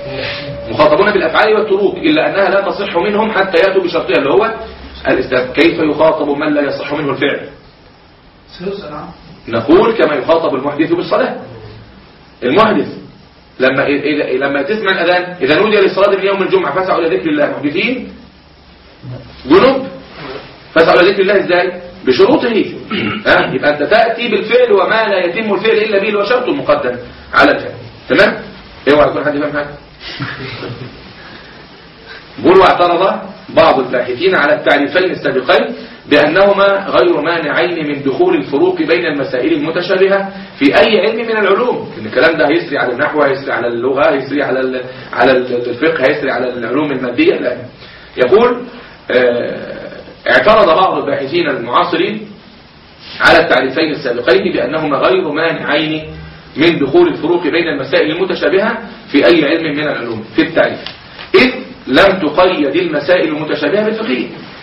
مخاطبون بالأفعال والتروك إلا أنها لا تصح منهم حتى يأتوا بشرطها اللي هو الإسلام كيف يخاطب من لا يصح منه الفعل سيسأل عنه نقول كما يخاطب المحدث بالصلاة المحدث لما إذا- لما تسمع الأذان إذا نودي للصلاة من يوم الجمعة فاسعوا إلى ذكر الله محدثين جنوب فاسعوا إلى ذكر الله إزاي بشروطه ها يبقى أنت تأتي بالفعل وما لا يتم الفعل إلا به اللي هو شرط مقدم على الفعل تمام اوعى يكون حد فاهم حاجة بول واعترض بعض الباحثين على التعريفين السابقين بأنهما غير مانعين من دخول الفروق بين المسائل المتشابهة في أي علم من العلوم إن الكلام ده هيسري على النحو هيسري على اللغة هيسري على ال- على ال- الفقه هيسري على العلوم المادية لا يقول آه، اعترض بعض الباحثين المعاصرين على التعريفين السابقين بأنهما غير مانعين من دخول الفروق بين المسائل المتشابهة في أي علم من العلوم في التعريف إذ لم تقيد المسائل المتشابهة بالفقهية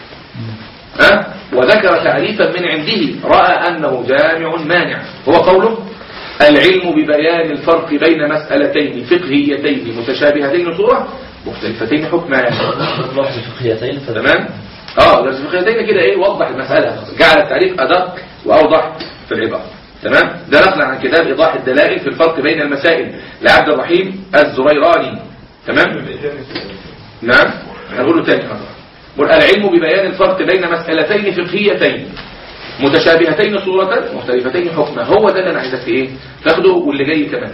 ها؟ وذكر تعريفا من عنده رأى أنه جامع مانع هو قوله العلم ببيان الفرق بين مسألتين فقهيتين متشابهتين صورة مختلفتين حكما لفظ فقهيتين فده تمام اه درس الفقهيتين كده ايه وضح المسألة جعل التعريف أدق وأوضح في العبارة تمام ده نقل عن كتاب إيضاح الدلائل في الفرق بين المسائل لعبد الرحيم الزريراني تمام نعم هنقوله تاني مرة قل العلم ببيان الفرق بين مسألتين فقهيتين متشابهتين صورة مختلفتين حكما هو ده اللي انا عايزك ايه تاخده واللي جاي كمان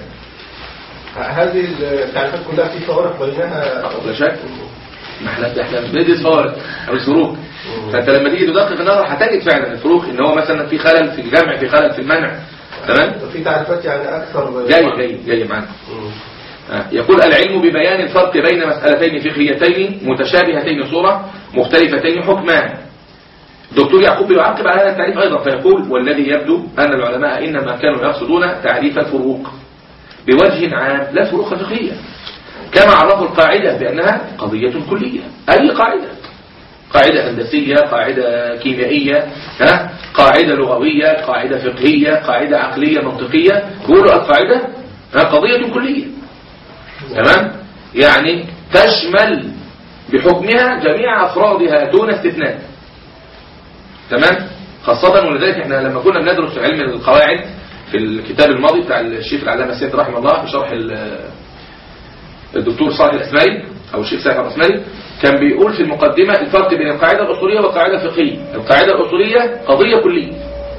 هذه التعريفات كلها في فوارق بينها لا شك ما احنا احنا بندرس فوارق او الفروق فانت لما تيجي تدقق النظر هتجد فعلا الفروق ان هو مثلا في خلل في الجمع في خلل في المنع تمام في تعريفات يعني أكثر جاي جاي جاي معانا مم. آه، يقول العلم ببيان الفرق بين مسألتين فقهيتين متشابهتين صورة مختلفتين حكما دكتور يعقوب يعقب على هذا التعريف أيضا فيقول والذي يبدو أن العلماء إنما كانوا يقصدون تعريف الفروق بوجه عام لا فروق فقهية كما عرفوا القاعدة بأنها قضية كلية أي قاعدة قاعدة هندسية قاعدة كيميائية ها؟ قاعدة لغوية قاعدة فقهية قاعدة عقلية منطقية يقولوا القاعدة ها، قضية كلية تمام يعني تشمل بحكمها جميع أفرادها دون استثناء تمام خاصة ولذلك احنا لما كنا بندرس علم القواعد في الكتاب الماضي بتاع الشيخ العلامة السيد رحمه الله بشرح ال- الدكتور صالح الأسمري أو الشيخ سيد الأسمري كان بيقول في المقدمة الفرق بين القاعدة الأصولية والقاعدة الفقهية القاعدة الأصولية قضية كلية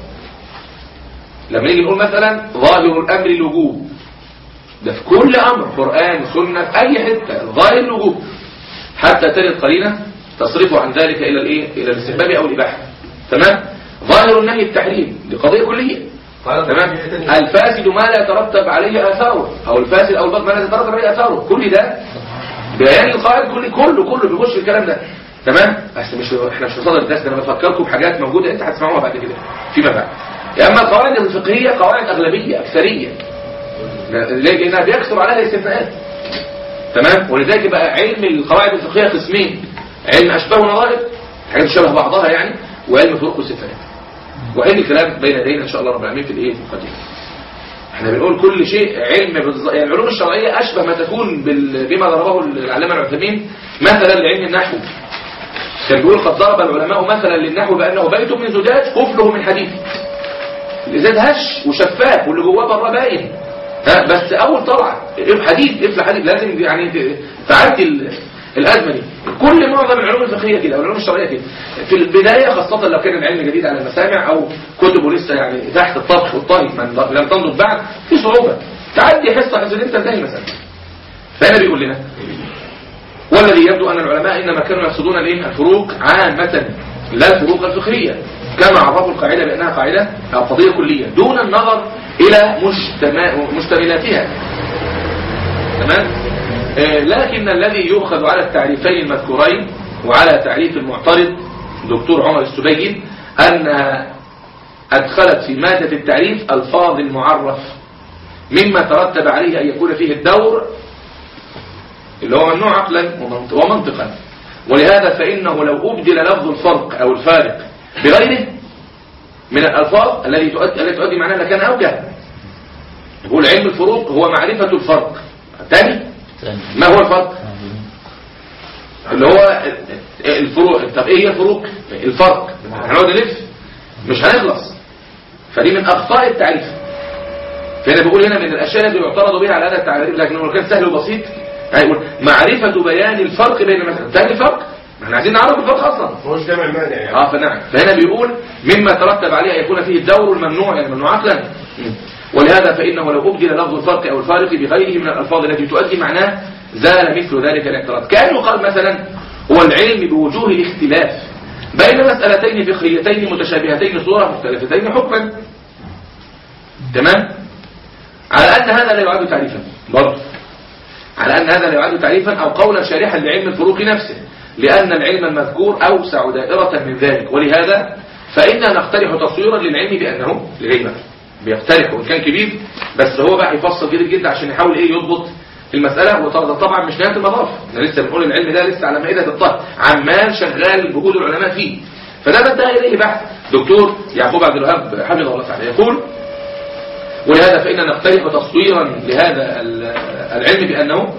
لما نيجي نقول مثلا ظاهر الأمر الوجوب ده في كل أمر قرآن سنة في أي حتة ظاهر الوجوب حتى ترد قرينة تصرفه عن ذلك إلى الإيه إلى الاستحباب أو الإباحة تمام ظاهر النهي التحريم دي قضية كلية قال تمام في تانية. الفاسد ما لا يترتب عليه آثاره أو الفاسد أو الباطل ما لا يترتب عليه آثاره كل ده بيان القائد كل كله كله بيخش في الكلام ده تمام بس مش احنا مش في صدر الدرس ده انا بفكركم بحاجات موجوده انت هتسمعوها بعد كده فيما بعد يا اما القواعد الفقهيه قواعد اغلبيه اكثريه ليه لانها بيكثر عليها الاستثناءات تمام ولذلك بقى علم القواعد الفقهيه قسمين علم اشباه ونظائر حاجات شبه بعضها يعني وعلم فروق واستثناءات وعلم الكلام بين يدينا ان شاء الله رب العالمين في الايه في المقدمه احنا بنقول كل شيء علم بالز... يعني العلوم الشرعيه اشبه ما تكون بال... بما ضربه العلامه العثيمين مثلا لعلم النحو كان بيقول قد ضرب العلماء مثلا للنحو بانه بيت من زجاج قفله من حديد الازاز هش وشفاف واللي جواه بره باين ها بس اول طلعه حديد قفل حديد لازم يعني ت- تعدي ال- الازمه دي كل معظم العلوم الفقهيه كده او العلوم الشرعيه كده في البدايه خاصه لو كان العلم جديد على المسامع او كتبه لسه يعني تحت الطبخ والطهي من لم تنضج بعد في صعوبه تعدي حصه حصتين انت انتهي مثلا فهنا بيقول لنا والذي يبدو أن العلماء إنما كانوا يقصدون الايه الفروق عامة لا الفروق الفقهية كما عرفوا القاعدة بأنها قاعدة أو قضية كلية دون النظر إلى مجتمع مشتملاتها تمام آه، لكن الذي يؤخذ على التعريفين المذكورين وعلى تعريف المعترض دكتور عمر السبيل أنها أدخلت في مادة التعريف ألفاظ المعرف مما ترتب عليه أن يكون فيه الدور اللي هو ممنوع عقلا ومنط- ومنطقا ولهذا فإنه لو أبدل لفظ الفرق أو الفارق بغيره من الألفاظ الذي تؤدي, التي تؤدي معناها لكان أوجه يقول علم الفروق هو معرفة الفرق تاني ثاني ما هو الفرق اللي هو الفروق طب ايه هي الفروق الفرق هنقعد نلف مش هنخلص فدي من أخطاء التعريف فهنا بيقول هنا من الأشياء التي يعترض بها على هذا التعريف لكن هو كان سهل وبسيط هيقول معرفة بيان الفرق بين مثلا تاني الفرق ما احنا عايزين نعرف الفرق أصلا ما هوش جمع مانع يعني اه فنعم فهنا بيقول مما ترتب عليه أن يكون فيه الدور الممنوع يعني ممنوع عقلا ولهذا فإنه لو أبدل لفظ الفرق أو الفارق بغيره من الألفاظ التي تؤدي معناه زال مثل ذلك الاعتراض كأنه قال مثلا هو العلم بوجوه الاختلاف بين مسألتين فقهيتين متشابهتين صورة مختلفتين حكما تمام على أن هذا لا يعد تعريفا برضه على أن هذا لا يعد تعريفا أو قولا شارحا لعلم الفروق نفسه لأن العلم المذكور أوسع دائرة من ذلك ولهذا فإننا نقترح تصويرا للعلم بأنه لغيره بيقترح وإن كان كبير بس هو بقى يفصل كتير جدا عشان يحاول إيه يضبط المسألة وده طبعا مش نهاية المطاف احنا لسه بنقول العلم ده لسه على مائدة الطهر عمال شغال بجهود العلماء فيه فده بدأ إليه بحث دكتور يعقوب عبد الوهاب حفظه الله تعالى يقول ولهذا فإننا نقترح تصويرا لهذا ال- العلم بأنه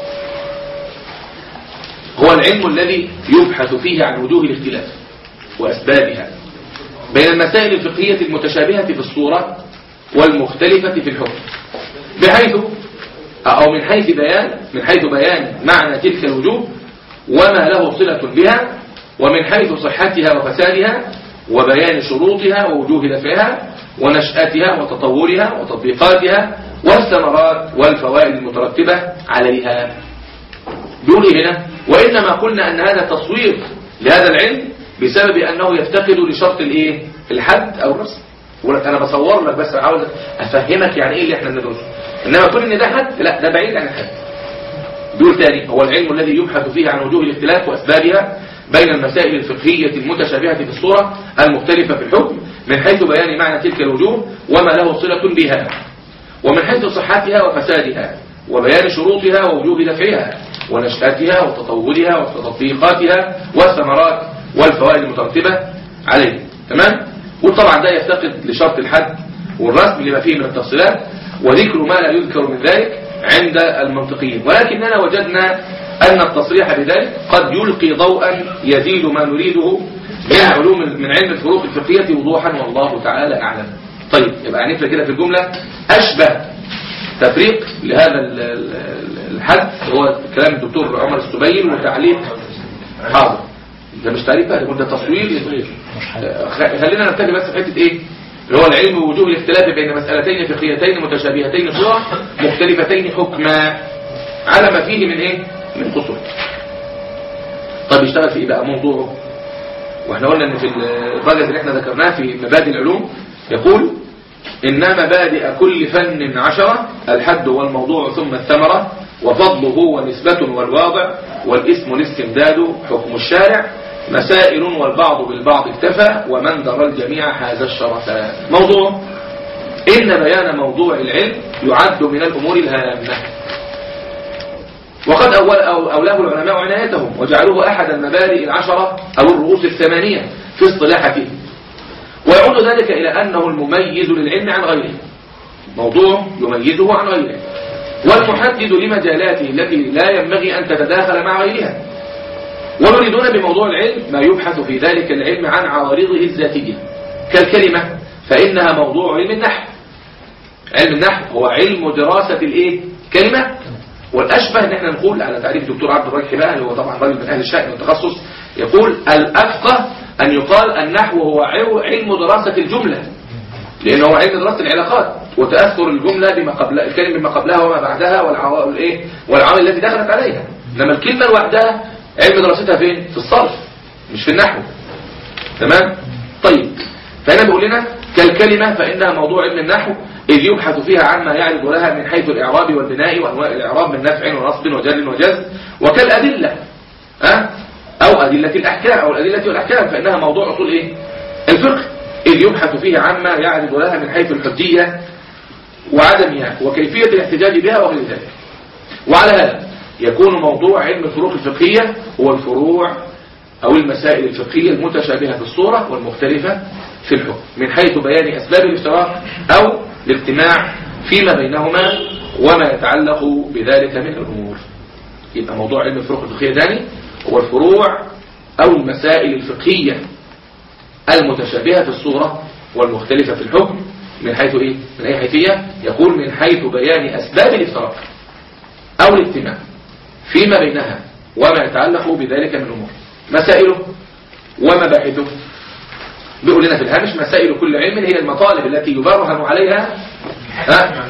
هو العلم الذي يبحث فيه عن وجوه الاختلاف وأسبابها بين المسائل الفقهية المتشابهة في الصورة والمختلفة في الحكم بحيث أو من حيث بيان من حيث بيان معنى تلك الوجوه وما له صلة بها ومن حيث صحتها وفسادها وبيان شروطها ووجوه دفعها ونشأتها وتطورها وتطبيقاتها والثمرات والفوائد المترتبة عليها بيقول إيه هنا وإنما قلنا أن هذا تصوير لهذا العلم بسبب أنه يفتقد لشرط الإيه الحد أو الرسم يقول لك أنا بصور لك بس عاوز أفهمك يعني إيه اللي إحنا بندرسه إنما كل إن ده حد لا ده بعيد عن الحد بيقول تاني هو العلم الذي يبحث فيه عن وجوه الاختلاف وأسبابها بين المسائل الفقهية المتشابهة في الصورة المختلفة في الحكم من حيث بيان معنى تلك الوجوه وما له صلة بها ومن حيث صحتها وفسادها وبيان شروطها ووجوب دفعها ونشأتها وتطورها وتطبيقاتها والثمرات والفوائد المترتبة عليه تمام وطبعا ده يفتقد لشرط الحد والرسم لما فيه من التفصيلات وذكر ما لا يذكر من ذلك عند المنطقيين ولكننا وجدنا أن التصريح بذلك قد يلقي ضوءا يزيد ما نريده من علوم من علم الفروق الفقهية وضوحا والله تعالى أعلم طيب يبقى هنفرق كده في الجملة أشبه تفريق لهذا ال- ال- الحد هو كلام الدكتور عمر السبيل وتعليق حاضر ده مش تعريف بقى ده تصوير خ- خلينا نرتكب بس في حته ايه اللي هو العلم بوجوه الاختلاف بين مسألتين فقهيتين متشابهتين صورة مختلفتين حكما على ما فيه من ايه من قصور طيب يشتغل في ايه بقى موضوعه واحنا قلنا ان في الرجل اللي احنا ذكرناه في مبادئ العلوم يقول إن مبادئ كل فن عشرة الحد والموضوع ثم الثمرة وفضله ونسبة والواضع والاسم الاستمداد حكم الشارع مسائل والبعض بالبعض اكتفى ومن درى الجميع حاز الشرفا موضوع إن بيان موضوع العلم يعد من الأمور الهامة وقد أول أو أولاه العلماء عنايتهم وجعلوه أحد المبادئ العشرة أو الرؤوس الثمانية في اصطلاح فيه ويعود ذلك إلى أنه المميز للعلم عن غيره موضوع يميزه عن غيره والمحدد لمجالاته التي لا ينبغي أن تتداخل مع غيرها ونريدون بموضوع العلم ما يبحث في ذلك العلم عن عوارضه الذاتية كالكلمة فإنها موضوع علم النحو علم النحو هو علم دراسة الايه كلمة والأشبه ان احنا نقول على تعريف الدكتور عبد الراجح بقى اللي هو طبعا راجل من أهل الشأن والتخصص يقول الأفقه أن يقال النحو هو عو- علم دراسة الجملة لأنه هو علم دراسة العلاقات وتأثر الجملة بما قبل الكلمة بما قبلها وما بعدها والعوامل الايه والعوامل التي دخلت عليها إنما الكلمة لوحدها علم دراستها فين في الصرف مش في النحو تمام طيب فهنا بيقول لنا كالكلمة فإنها موضوع علم النحو إذ يبحث فيها عما يعرض لها من حيث الإعراب والبناء وأنواع الإعراب من نفع ونصب وجر وجزم وكالأدلة أه؟ أو أدلة الأحكام أو الأدلة والأحكام فإنها موضوع أصول إيه؟ الفقه إذ يبحث فيها عما يعرض لها من حيث الحجية وعدمها وكيفية الاحتجاج بها وغير ذلك وعلى هذا يكون موضوع علم الفروق الفقهية هو الفروع أو المسائل الفقهية المتشابهة في الصورة والمختلفة في الحكم من حيث بيان أسباب الافتراق أو الاجتماع فيما بينهما وما يتعلق بذلك من الأمور يبقى موضوع علم الفروق الفقهية ثاني هو الفروع أو المسائل الفقهية المتشابهة في الصورة والمختلفة في الحكم من حيث إيه؟ من أي حيثية يقول من حيث بيان أسباب الافتراق أو الاجتماع فيما بينها وما يتعلق بذلك من أمور مسائله ومباحثه بيقول لنا في الهامش مسائل كل علم هي المطالب التي يبرهن عليها ها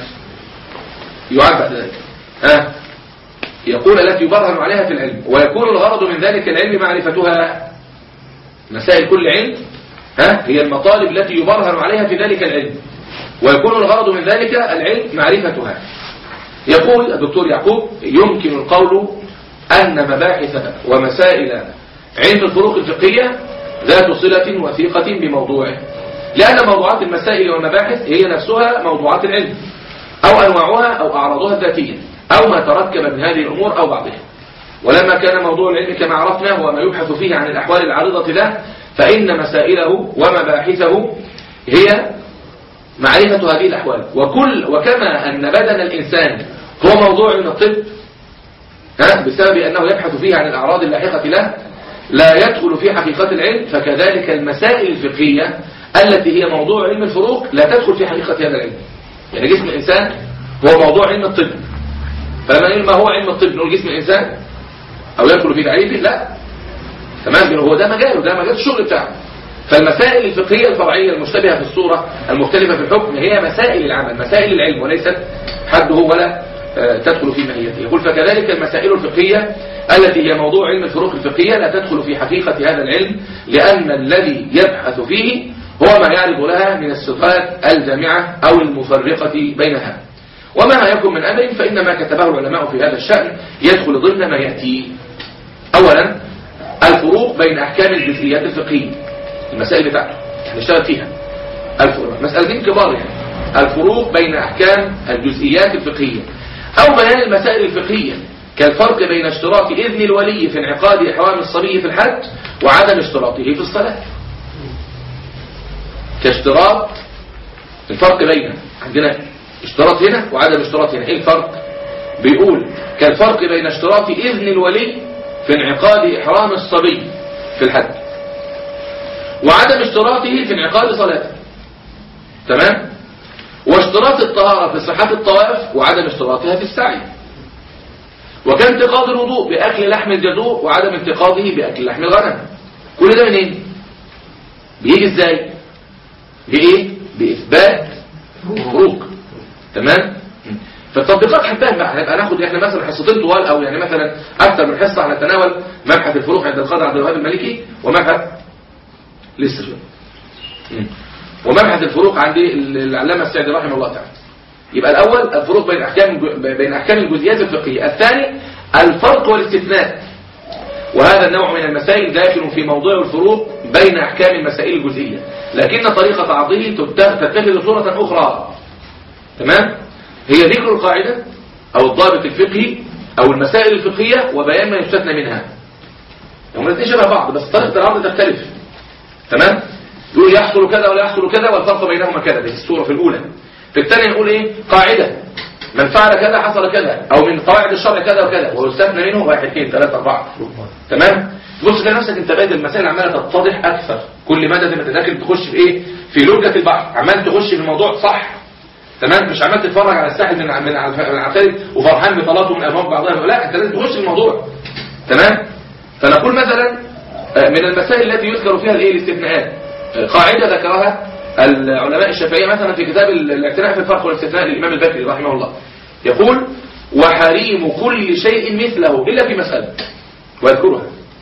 يعاد بعد ذلك ها يقول التي يبرهن عليها في العلم ويكون الغرض من ذلك العلم معرفتها مسائل كل علم ها هي المطالب التي يبرهن عليها في ذلك العلم ويكون الغرض من ذلك العلم معرفتها يقول الدكتور يعقوب يمكن القول أن مباحث ومسائل علم الفروق الفقهية ذات صلة وثيقة بموضوعه لأن موضوعات المسائل والمباحث هي نفسها موضوعات العلم أو أنواعها أو أعراضها الذاتية أو ما تركب من هذه الأمور أو بعضها ولما كان موضوع العلم كما عرفنا هو ما يبحث فيه عن الأحوال العارضة له فإن مسائله ومباحثه هي معرفة هذه الأحوال وكل وكما أن بدن الإنسان هو موضوع من الطب ها بسبب أنه يبحث فيه عن الأعراض اللاحقة له لا يدخل في حقيقة العلم فكذلك المسائل الفقهية التي هي موضوع علم الفروق لا تدخل في حقيقة هذا العلم يعني جسم الإنسان هو موضوع علم الطب فلما نقول ما هو علم الطب نقول جسم الإنسان أو يدخل في تعريفه لا تمام هو ده مجاله ده مجال الشغل بتاعه فالمسائل الفقهية الفرعية المشتبهة في الصورة المختلفة في الحكم هي مسائل العمل مسائل العلم وليست حده ولا آه، تدخل في ماهيته يقول فكذلك المسائل الفقهية التي هي موضوع علم الفروق الفقهية لا تدخل في حقيقة هذا العلم لأن الذي يبحث فيه هو ما يعرض لها من الصفات الجامعة أو المفرقة بينها وما يكن من أمر فإن ما كتبه العلماء في هذا الشأن يدخل ضمن ما يأتي أولا الفروق بين أحكام الجزئيات الفقهية المسائل بتاعته نشتغل فيها الفروق مسألتين كبار يعني الفروق بين أحكام الجزئيات الفقهية أو بيان المسائل الفقهية كالفرق بين اشتراط إذن الولي في انعقاد إحرام الصبي في الحج وعدم اشتراطه في الصلاة كاشتراط الفرق بين عندنا اشتراط هنا وعدم اشتراط هنا ايه الفرق بيقول كالفرق بين اشتراط إذن الولي في انعقاد إحرام الصبي في الحج وعدم اشتراطه في انعقاد صلاته تمام واشتراط الطهارة في صحة الطواف وعدم اشتراطها في السعي وكانتقاض الوضوء بأكل لحم الجذور وعدم انتقاضه بأكل لحم الغنم كل ده منين بيجي ازاي بإيه بإثبات فروق تمام فالتطبيقات هنتهم بقى هنبقى ناخد احنا مثلا حصتين طوال او يعني مثلا اكثر من حصه هنتناول مبحث الفروق عند القاضي عبد الوهاب المالكي ومبحث لسه شويه ومبحث الفروق عند العلامه السعدي رحمه الله تعالى يبقى الاول الفروق بين احكام بين احكام الجزئيات الفقهيه الثاني الفرق والاستثناء وهذا النوع من المسائل داخل في موضوع الفروق بين احكام المسائل الجزئيه لكن طريقه عرضه تتخذ صوره اخرى تمام هي ذكر القاعده او الضابط الفقهي او المسائل الفقهيه وبيان ما يستثنى منها هم الاثنين شبه بعض بس طريقه العرض تختلف تمام يقول يحصل كذا ولا يحصل كذا والفرق بينهما كذا دي الصورة في الأولى في الثانية يقول إيه قاعدة من فعل كذا حصل كذا أو من قواعد الشرع كذا وكذا ويستثنى منه واحد اثنين ثلاثة أربعة تمام تبص تلاقي نفسك انت بادئ المسائل عمالة تتضح أكثر كل مدى ما تدخل تخش في إيه في لجة البحر عمال تخش في الموضوع صح تمام مش عمال تتفرج على الساحل من من على العتاري وفرحان بطلاته من أمام بعضها لا انت لازم تخش في الموضوع تمام فنقول مثلا من المسائل التي يذكر فيها الايه الاستثناءات قاعدة ذكرها العلماء الشافعية مثلا في كتاب الاعتناء في الفرق والاستثناء للإمام البكري رحمه الله يقول وحريم كل شيء مثله إلا في مسألة ويذكرها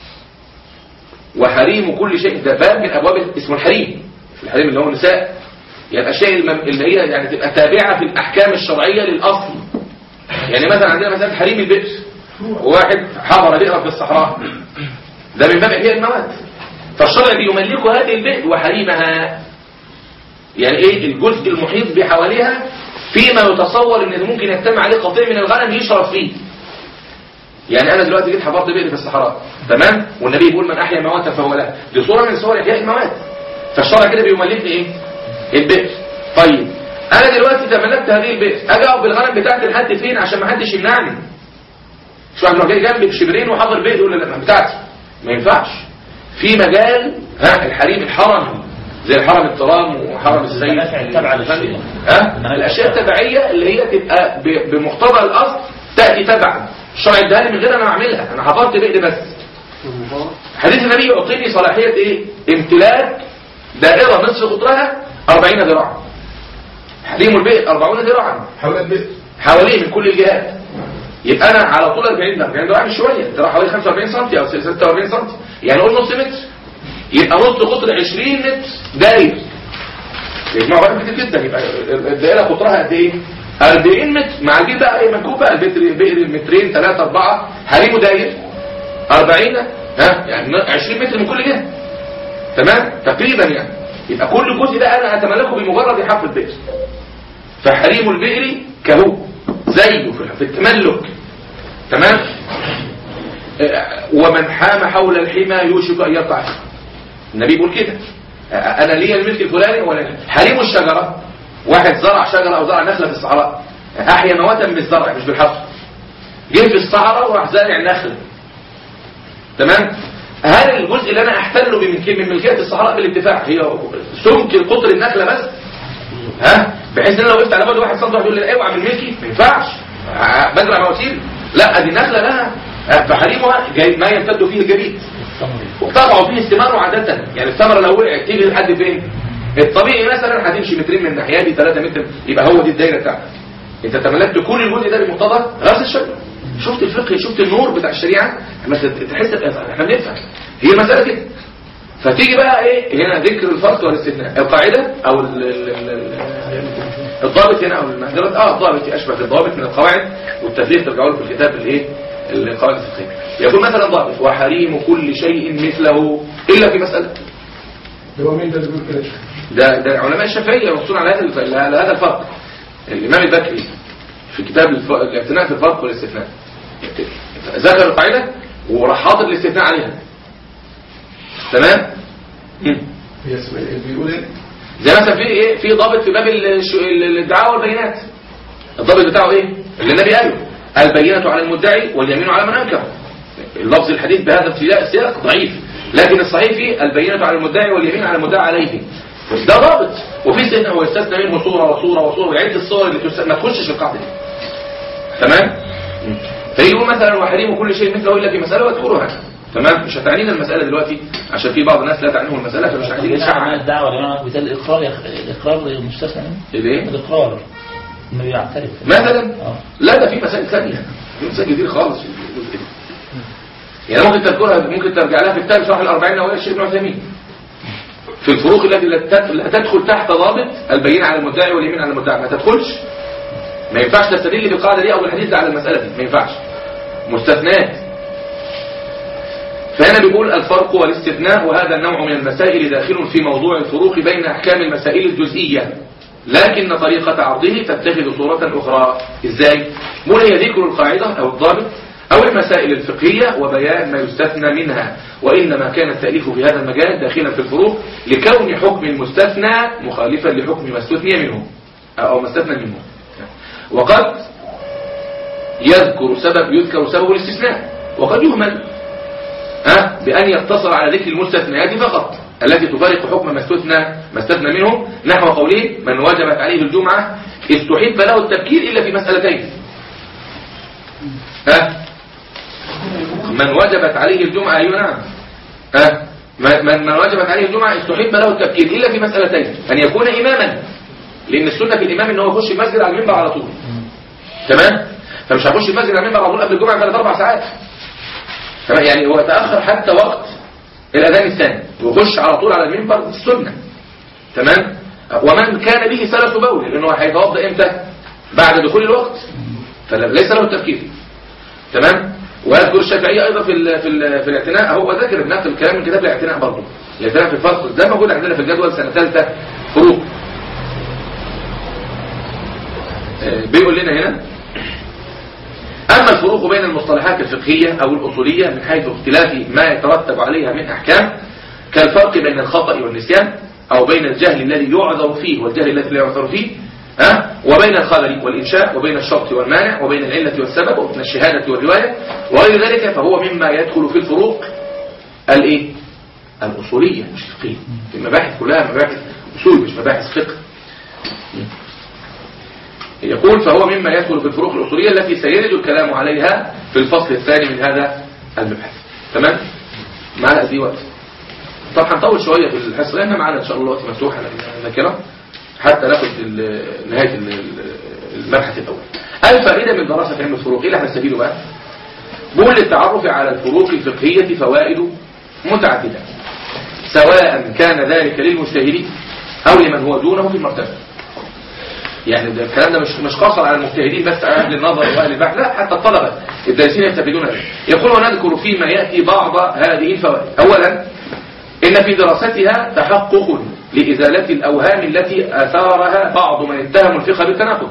وحريم كل شيء ده باب من أبواب اسمه الحريم الحريم اللي هو النساء يعني الأشياء اللي هي يعني تبقى تابعة في الأحكام الشرعية للأصل يعني مثلا عندنا مسألة حريم البئر واحد حضر بئرا في الصحراء ده من باب إحياء المواد فالشرع بيملك هذه البئر وحريمها يعني ايه الجزء المحيط بحواليها فيما يتصور ان ممكن يجتمع عليه قطيع من الغنم يشرب فيه يعني انا دلوقتي جيت حفرت بئر في الصحراء تمام والنبي يقول من احيا موات فهو له دي صوره من صور احياء الموات فالشرع كده بيملكني ايه البئر طيب انا دلوقتي تملكت هذه البئر اجي اقف بالغنم بتاعتي لحد فين عشان ما حدش يمنعني شو انا جاي جنبي بشبرين وحاضر بئر ولا لا بتاعتي ما ينفعش في مجال ها الحريم الحرم زي الحرم الترام وحرم السيد المنافع التابعة للشيء. ها المنافع الاشياء التبعيه اللي هي تبقى ب- بمقتضى الاصل تاتي تبعا الشرع اداني من غير انا اعملها انا حفظت بئر بس حديث النبي يعطيني صلاحيه ايه امتلاك دائره نصف قطرها 40 ذراعا حليم البئر 40 ذراعا حول البئر حواليه من كل الجهات يبقى انا على طول 40 ده 40 ده مش شويه ده حوالي 45 سم او 46 سم يعني قول نص متر يبقى نص قطر 20 متر داير يجمعوا بقى كتير جدا يبقى الدائره قطرها قد ايه 40 متر مع البيت بقى ايه مكتوب بقى البئر بئر مترين 3 4 حريمه داير 40 ها يعني 20 متر من كل جهه تمام تقريبا يعني يبقى كل جزء ده انا اتملكه بمجرد حفر البئر فحريم البئر كهو زيه في في التملك تمام آه، ومن حام حول الحمى يوشك ان يقع فيه. النبي بيقول كده آه، انا ليا الملك الفلاني ولا حريم الشجره واحد زرع شجره او زرع نخله في الصحراء احيا مواتا بالزرع مش بالحفر جه في الصحراء وراح زارع نخله تمام هل الجزء اللي انا احتله بملك- من ملكيه الصحراء بالاتفاق هي سمك قطر النخله بس ها بحيث ان انا لو وقفت على بعد واحد سم واحد يقول لي اوعى من ملكي ما ينفعش ع- بزرع مواسير لا دي نخله لها آه، فحريمها جاي ما يمتد فيه الجبيت وطبعا فيه استمرار عادة يعني الثمرة لو وقعت تيجي لحد فين الطبيعي مثلا هتمشي مترين من الناحية دي 3 متر يبقى هو دي الدايرة بتاعتك انت تملكت كل الجزء ده بمقتضى راس الشجرة شفت الفقه شفت النور بتاع الشريعة لما تت- تحس احنا بنفهم هي مسألة كده فتيجي بقى ايه هنا ذكر الفرق والاستثناء القاعدة او ال- ال- ال- ال- الضابط هنا او المعذرات اه الضابط اشبه بالضابط من القواعد والتفريق ترجعوا له في الكتاب الايه القواعد الفقهيه يقول مثلا ضابط وحريم كل شيء مثله الا في مساله ده هو مين ده اللي بيقول كده ده ده علماء الشافعيه ينصون على هذا الف- على هذا الفرق الامام البكري في كتاب الف- الاعتناء في الفرق والاستثناء ذكر القاعده وراح حاطط الاستثناء عليها تمام مم. هي اسمها ايه بيقول ايه زي مثلا في ايه في ضابط في باب الش- ال- الادعاء والبينات الضابط بتاعه ايه اللي النبي قاله البينة على المدعي واليمين على من انكر اللفظ الحديث بهذا السياق السياق ضعيف لكن الصحيح فيه البينة على المدعي واليمين على المدعى عليه ده ضابط وفي استثناء ويستثنى منه صورة وصورة وصورة ويعد الصور اللي تس- ما تخشش في القاعدة دي تمام فيقول مثلا وحريم كل شيء مثله الا في مسألة واذكرها تمام مش هتعنينا المسألة دلوقتي عشان في بعض الناس لا تعنيهم المسألة فمش عايزين ليس عمل نشعر الدعوة لما بالتالي الإقرار يخ... الإقرار المستثنى منه الايه الإقرار إنه يعترف مثلا آه. لا ده في مسائل ثانيه في مسائل كتير خالص في الجزء ده يعني ممكن تذكرها ممكن ترجع لها في كتاب شرح الأربعين أو الشيخ ابن عثيمين في الفروق التي لا تد- لا تدخل تحت ضابط البينة على المدعي واليمين على المدعي ما تدخلش ما ينفعش تستدل بالقاعدة دي أو بالحديث ده على المسألة دي ما ينفعش مستثنات فهنا بيقول الفرق والاستثناء وهذا النوع من المسائل داخل في موضوع الفروق بين أحكام المسائل الجزئية لكن طريقة عرضه تتخذ صورة أخرى إزاي؟ مول هي ذكر القاعدة أو الضابط أو المسائل الفقهية وبيان ما يستثنى منها وإنما كان التأليف في هذا المجال داخلا في الفروق لكون حكم المستثنى مخالفا لحكم ما استثني منه أو ما استثنى منه وقد يذكر سبب يذكر سبب الاستثناء وقد يهمل ها بأن يقتصر على ذكر المستثنيات فقط التي تفارق حكم ما استثنى ما استثنى منه نحو قوله من وجبت عليه الجمعة استحب له التبكير إلا في مسألتين ها من وجبت عليه الجمعة أيوة نعم ها من من وجبت عليه الجمعة استحب له التبكير إلا في مسألتين أن يكون إماما لأن السنة في الإمام إن هو يخش المسجد على المنبر على طول تمام فمش هيخش المسجد على المنبر على طول قبل الجمعة ثلاث أربع ساعات تمام يعني هو تأخر حتى وقت الأذان الثاني ويخش على طول على المنبر السنة تمام ومن كان به سلس بول لأنه هيتوضأ إمتى بعد دخول الوقت فليس له التفكير تمام ويذكر الشافعية أيضا في ال في ال في الاعتناء هو ذكر نفس الكلام من كتاب الاعتناء برضه الاعتناء في الفرق ده موجود عندنا في الجدول سنة ثالثة فروق آه، بيقول لنا هنا أما الفروق بين المصطلحات الفقهية أو الأصولية من حيث اختلاف ما يترتب عليها من أحكام كالفرق بين الخطأ والنسيان أو بين الجهل الذي يعذر فيه والجهل الذي لا يعذر فيه ها وبين الخبر والإنشاء وبين الشرط والمانع وبين العلة والسبب وبين الشهادة والرواية وغير ذلك فهو مما يدخل في الفروق الإيه؟ الأصولية مش الفقهية المباحث كلها مباحث أصول مش مباحث فقه يقول فهو مما يدخل في الفروق الأصولية التي سيرد الكلام عليها في الفصل الثاني من هذا المبحث تمام؟ معنا قد ايه وقت طبعا هنطول شوية في الحصة لأن معنا إن شاء الله وقت مفتوح على الذاكرة حتى ناخد ال- نهاية ال- المبحث الأول الفائدة من دراسة علم الفروق إيه اللي هنستفيده بقى؟ بقول للتعرف على الفروق الفقهية فوائد متعددة سواء كان ذلك للمجتهدين أو لمن هو دونه في المرتبة يعني ده الكلام ده مش مش قاصر على المجتهدين بس على اهل النظر واهل البحث لا حتى الطلبه الدارسين يستفيدون منه يقول ونذكر فيما ياتي بعض هذه الفوائد اولا ان في دراستها تحقق لازاله الاوهام التي اثارها بعض من اتهموا الفقه بالتناقض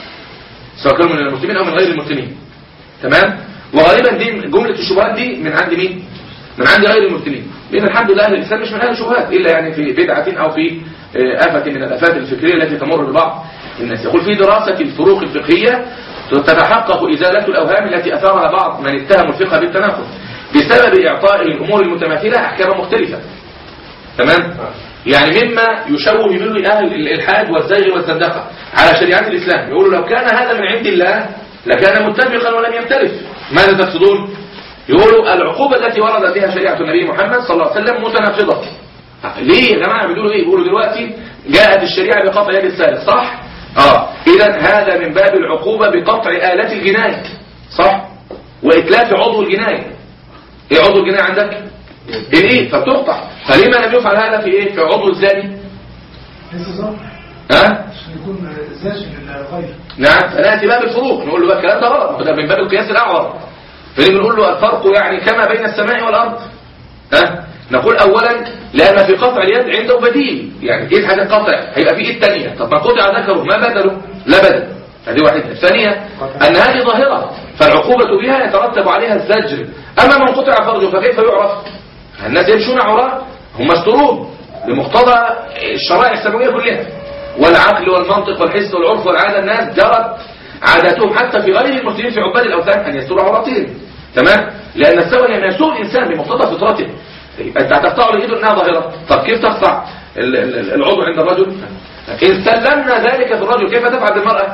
سواء كانوا من المسلمين او من غير المسلمين تمام وغالبا دي جمله الشبهات دي من عند مين من عند غير المسلمين لان الحمد لله اهل الاسلام مش من اهل الشبهات الا يعني في بدعه او في آه، افه من الافات الفكريه التي تمر ببعض الناس يقول في دراسه الفروق الفقهيه تتحقق ازاله الاوهام التي اثارها بعض من اتهموا الفقه بالتناقض بسبب اعطائه الامور المتماثله احكام مختلفه تمام يعني مما يشوه به اهل الالحاد والزيغ والزندقه على شريعه الاسلام يقولوا لو كان هذا من عند الله لكان متفقا ولم يختلف ماذا تقصدون يقولوا العقوبة التي ورد بها شريعة النبي محمد صلى الله عليه وسلم متناقضة ليه يا جماعة بيقولوا ايه بيقولوا دلوقتي جاءت الشريعة بقطع يد السارق صح اه اذا هذا من باب العقوبة بقطع آلة الجناية صح وإتلاف عضو الجناية ايه عضو الجناية عندك الايه فبتقطع فلما لم يفعل هذا في ايه في عضو الزاني لسه ظهر ها عشان يكون زاج للغير نعم فنأتي باب الفروق نقول له بقى الكلام ده غلط ده من باب القياس الأعور فليه بنقول له الفرق يعني كما بين السماء والأرض ها نقول أولا لأن في قطع اليد عنده بديل يعني إيه حاجة قطع هيبقى في إيه الثانية طب ما قطع ذكره ما بدله لا بدل هذه واحدة الثانية أن هذه ظاهرة فالعقوبة بها يترتب عليها الزجر أما من قطع فرجه فكيف يعرف الناس يمشون عراة هم مستورون بمقتضى الشرائع السماوية كلها والعقل والمنطق والحس والعرف والعادة الناس جرت عاداتهم حتى في غير المسلمين في عباد الأوثان أن يستروا عوراتهم تمام لأن السوى من يسوء الإنسان بمقتضى فطرته يبقى أنت هتقطع له إيده إنها ظاهرة طب كيف تقطع ال- ال- العضو عند الرجل إن سلمنا ذلك في الرجل كيف تفعل بالمرأة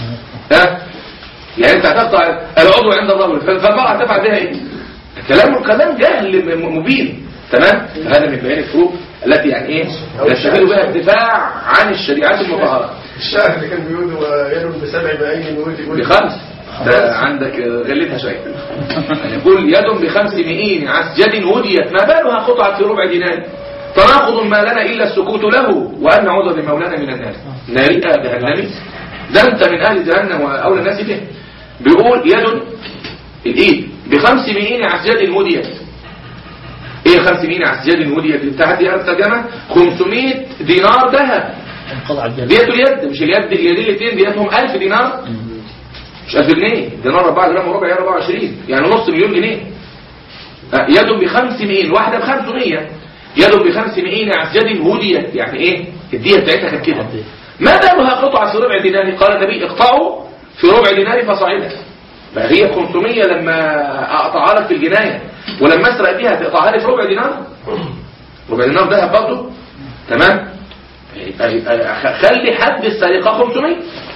ها يعني أنت هتقطع العضو عند الرجل فالمرأة تفعل بها إيه كلام كلام جهل م- مبين تمام هذا من بيان الفروق التي يعني ايه نستفيد بها الدفاع عن الشريعات المطهره الشاعر اللي كان بيقول ويد بسبع بأي نور يقول بخمس ده عندك غلتها شويه يقول يد بخمس مئين عسجد هديت ما بالها قطعت في ربع دينار تناقض ما لنا الا السكوت له وان نعوذ بمولانا من النار ناري جهنمي ده انت من اهل جهنم واولى الناس به بيقول يد الايد بخمس مئين عسجد هديت ايه خمس مئين عسجد هديت انت دي الترجمه 500 دينار ذهب انقطع الجلد ديت اليد مش اليد اليدين الاثنين ديتهم 1000 دينار مش 1000 جنيه دينار 4 جرام وربع يعني 24 يعني نص مليون جنيه آه، يد ب 500 واحده ب 500 يد ب 500 عسجد هديت يعني ايه الديه بتاعتها كانت كده ما بالها قطعه في ربع دينار قال النبي اقطعوا في ربع دينار فصاعدا بقى هي 500 لما اقطعها لك في الجنايه ولما اسرق بيها تقطعها لي في ربع دينار ربع دينار ذهب برضه تمام يبقى- يبقى خلي حد السرقه 500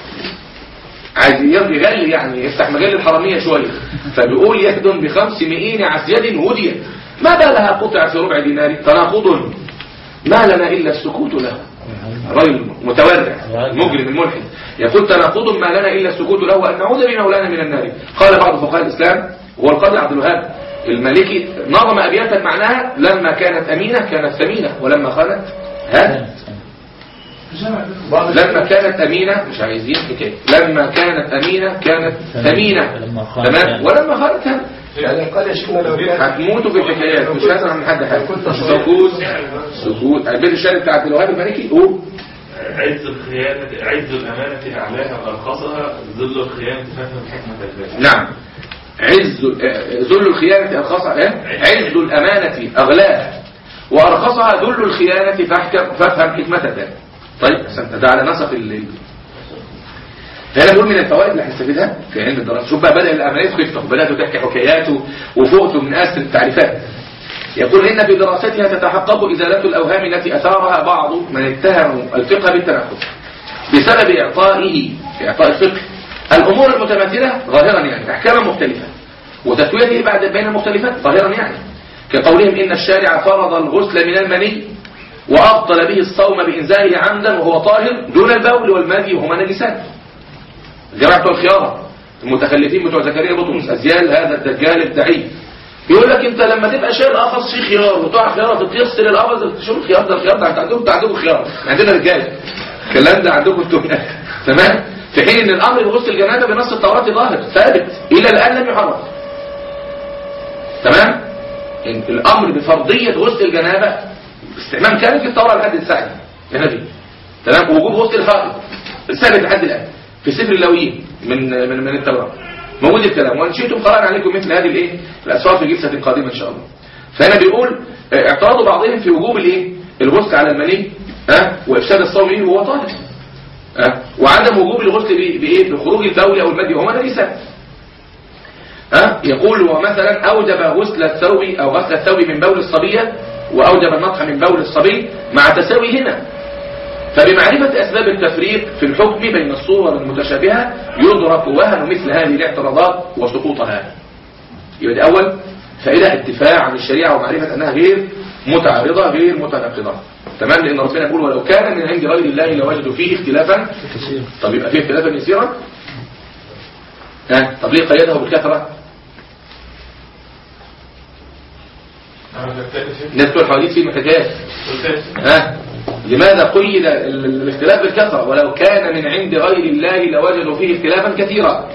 عايز يغلي يعني يفتح مجال الحرامية شوية فبيقول يهد بخمس مئين عسيد هدية ما بالها قطع في ربع دينار تناقض ما لنا إلا السكوت له رجل متورع مجرم الملحد يقول تناقض ما لنا إلا السكوت له وأن نعوذ بمولانا من النار قال بعض فقهاء الإسلام هو القاضي عبد الوهاب المالكي نظم أبياتا معناها لما كانت أمينة كانت ثمينة ولما خانت ها جمع بعض لما كانت أمينة مش عايزين حكاية لما كانت أمينة كانت ثمينة ولما خانت تمام كانت- ولما خانت هم. يعني قال يا شيخنا لو كان هتموتوا في الحكايات مش هسمع من حد حاجة كنت سكوت سكوت البيت الشعر بتاع عبد الوهاب المالكي قول عز الخيانة عز الأمانة أعلاها وأرخصها ذل الخيانة فهم حكمة الباب نعم عز آه، ذل الخيانة أرخصها إيه؟ عز الأمانة أغلاها وأرخصها ذل الخيانة فاحكم فافهم حكمة ذلك طيب أحسنت ده على نسق ال هنا بقول من الفوائد اللي هنستفيدها في علم الدراسة شوف بقى بدأ العملية خفته بدأتوا تحكي حكاياته وفوقته من أسر التعريفات يقول إن في دراستها تتحقق إزالة الأوهام التي أثارها بعض من اتهموا الفقه بالتناقض بسبب إعطائه إعطاء الفقه الأمور المتماثلة ظاهرا يعني أحكاما مختلفة وتسويته بعد بين المختلفات ظاهرا يعني كقولهم إن الشارع فرض الغسل من المني وأبطل به الصوم بإنزاله عمدا وهو طاهر دون البول والمذي وهما نجسان جماعة بتوع الخيارة المتخلفين بتوع زكريا بطرس أزيال هذا الدجال الدعي يقول لك انت لما تبقى شايل قفص فيه خيار وتقع خيار تغسل القفص شوف الخيار ده الخيار ده انت عندكم انت عندكم خيار عندنا رجاله الكلام ده عندكم انتم تمام في حين ان الامر بغسل الجنابه بنص التوراه ظاهر ثابت الى الان لم يحرم تمام إن الامر بفرضيه غسل الجنابه استعمال كامل في التوراه لحد الساعه النبي تمام ووجوب غسل الحائض ثابت لحد الان في سفر اللاويين من من من التوراه موجود الكلام وان شئتم قرانا عليكم مثل هذه الايه الاسفار في جلسه قادمه ان شاء الله فهنا بيقول اه، اعتراض بعضهم في وجوب الايه الغسل على المني ها وافساد الصوم به وهو طاهر ها وعدم وجوب الغسل ب- بايه بخروج البول او المدي وهما نجسان ها يقول ومثلا اوجب غسل الثوب او غسل الثوب من بول الصبيه واوجب النطح من بول الصبي مع تساويهما فبمعرفة أسباب التفريق في الحكم بين الصور المتشابهة يدرك وهن مثل هذه الاعتراضات وسقوطها يبقى دي أول فائدة الدفاع عن الشريعة ومعرفة أنها غير متعارضة غير متناقضة تمام لأن ربنا يقول ولو كان من عند غير الله لوجدوا فيه اختلافا طب يبقى فيه اختلافا يسيرا ها طب ليه قيده بالكثرة الناس بتوع الحواديت فيه محتاجات ها لماذا قيد ال- ال- الاختلاف بالكثرة ولو كان من عند غير الله لوجدوا فيه اختلافا كثيرا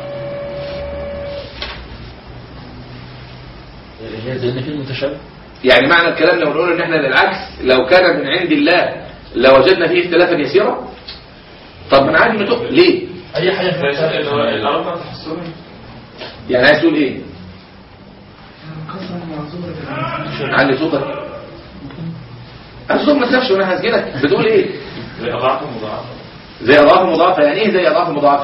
لأن في المتشابه يعني معنى الكلام لو نقول ان احنا للعكس لو كان من عند الله لوجدنا فيه اختلافا يسيرا طب من عادي نتوب ليه اي حاجه في الارض تحسوني يعني عايز تقول ايه قسم معذورة عندي صوتك الصوت ما تخافش وانا هسجلك بتقول ايه اضعاف مضاعفه زي اضعاف مضاعفه يعني ايه زي اضعاف مضاعفه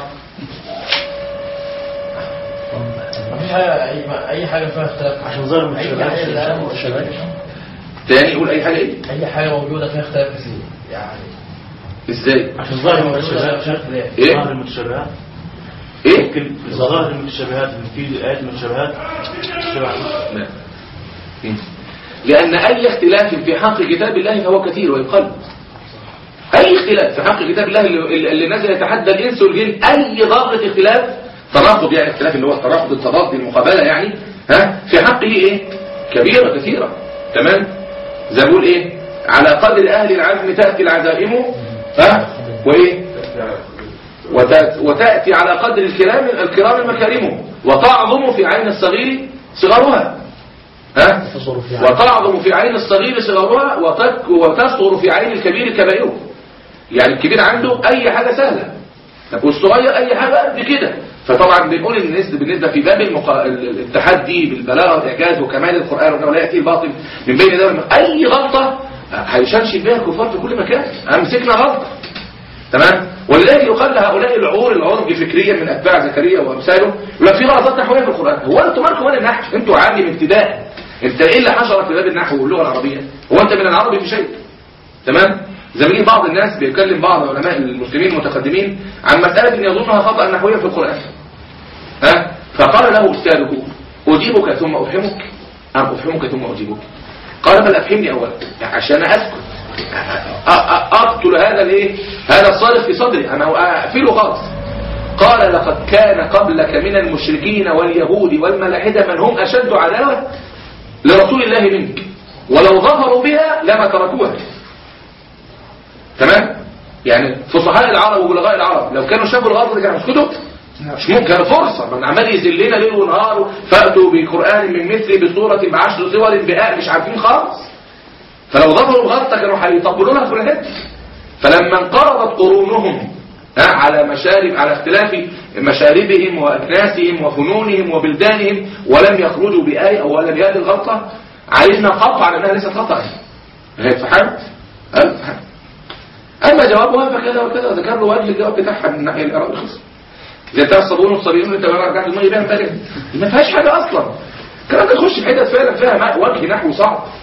مفيش حاجة أي أي حاجة فيها اختلاف عشان ظاهر أي حاجة الآن المتشابهات تاني يقول اي حاجه ايه أي حاجة موجودة فيها اختلاف كثير يعني ازاي عشان ظاهر موجودة المتشابهات فيها اختلاف ايه ظاهر المتشابهات ايه يمكن ظاهر المتشابهات ان في ايات متشابهات تشابه لا. مم. لأن أي اختلاف في حق كتاب الله فهو كثير ويقل أي اختلاف في حق كتاب الله اللي, اللي نزل يتحدى الإنس والجن أي ضربة اختلاف تناقض يعني اختلاف اللي هو التناقض التضاد المقابلة يعني ها في حقه إيه كبيرة كثيرة تمام زي ما بقول إيه على قدر أهل العزم تأتي العزائم ها وإيه وتأتي, وتأتي على قدر الكرام الكرام المكارم وتعظم في عين الصغير صغرها ها تصور في عين. وتعظم في عين الصغير صغرها وتك وتصغر في عين الكبير كبائره يعني الكبير عنده اي حاجة سهلة والصغير اي حاجة بكده فطبعا بنقول ان النسبة بالنسبة في باب المقا... ال- التحدي بالبلاغة والاعجاز وكمال القرآن وانه لا يأتي الباطل من بين ده اي غلطة هيشنشن بها الكفار في كل مكان امسكنا غلطة تمام ولذلك يقال لهؤلاء العور العرج فكريا من اتباع زكريا وامثاله يقول لك في غلطات نحويه في القران هو انتوا مالكم ولا النحو انتوا عالم ابتداء انت ايه اللي حشرك في باب النحو واللغه العربيه هو انت من العربي في شيء تمام زي ما يجي بعض الناس بيكلم بعض علماء المسلمين المتقدمين عن مساله ان يظنها خطا نحويه في القران ها فقال له استاذه اجيبك ثم افهمك ام افهمك ثم اجيبك قال بل افهمني اولا يعني عشان اسكت أ- أ- اقتل هذا الايه هذا الصالح في صدري انا اقفله خالص قال لقد كان قبلك من المشركين واليهود والملاحدة من هم اشد عداوه لرسول الله منك ولو ظفروا بها لما تركوها تمام يعني فصحاء العرب وبلغاء العرب لو كانوا شافوا الغلط كانوا يسكتوا مش ممكن كان فرصة من عمال يذلنا ليل ونهار فأتوا بقرآن من مثل بصورة بعشر صور بآء مش عارفين خالص فلو ظهروا الغلطة كانوا هيطبلوا لها في الحته فلما انقرضت قرونهم ها على مشارب على اختلاف مشاربهم وأكناسهم وفنونهم وبلدانهم ولم يخرجوا بآية أو ولم يأتي الغلطة عايزنا قطع أنها ليست خطأ هي فحمت هل فحمت أما جوابها فكذا وكذا ذكر له وجه الجواب بتاعها من الناحية الإرادة الخاصة زي بتاع الصابون والصابون اللي انت بقى رجعت دماغي بيها امبارح دي ما فيهاش حاجة أصلا الكلام ده تخش في حتت فعلا فيها وجه نحو صعب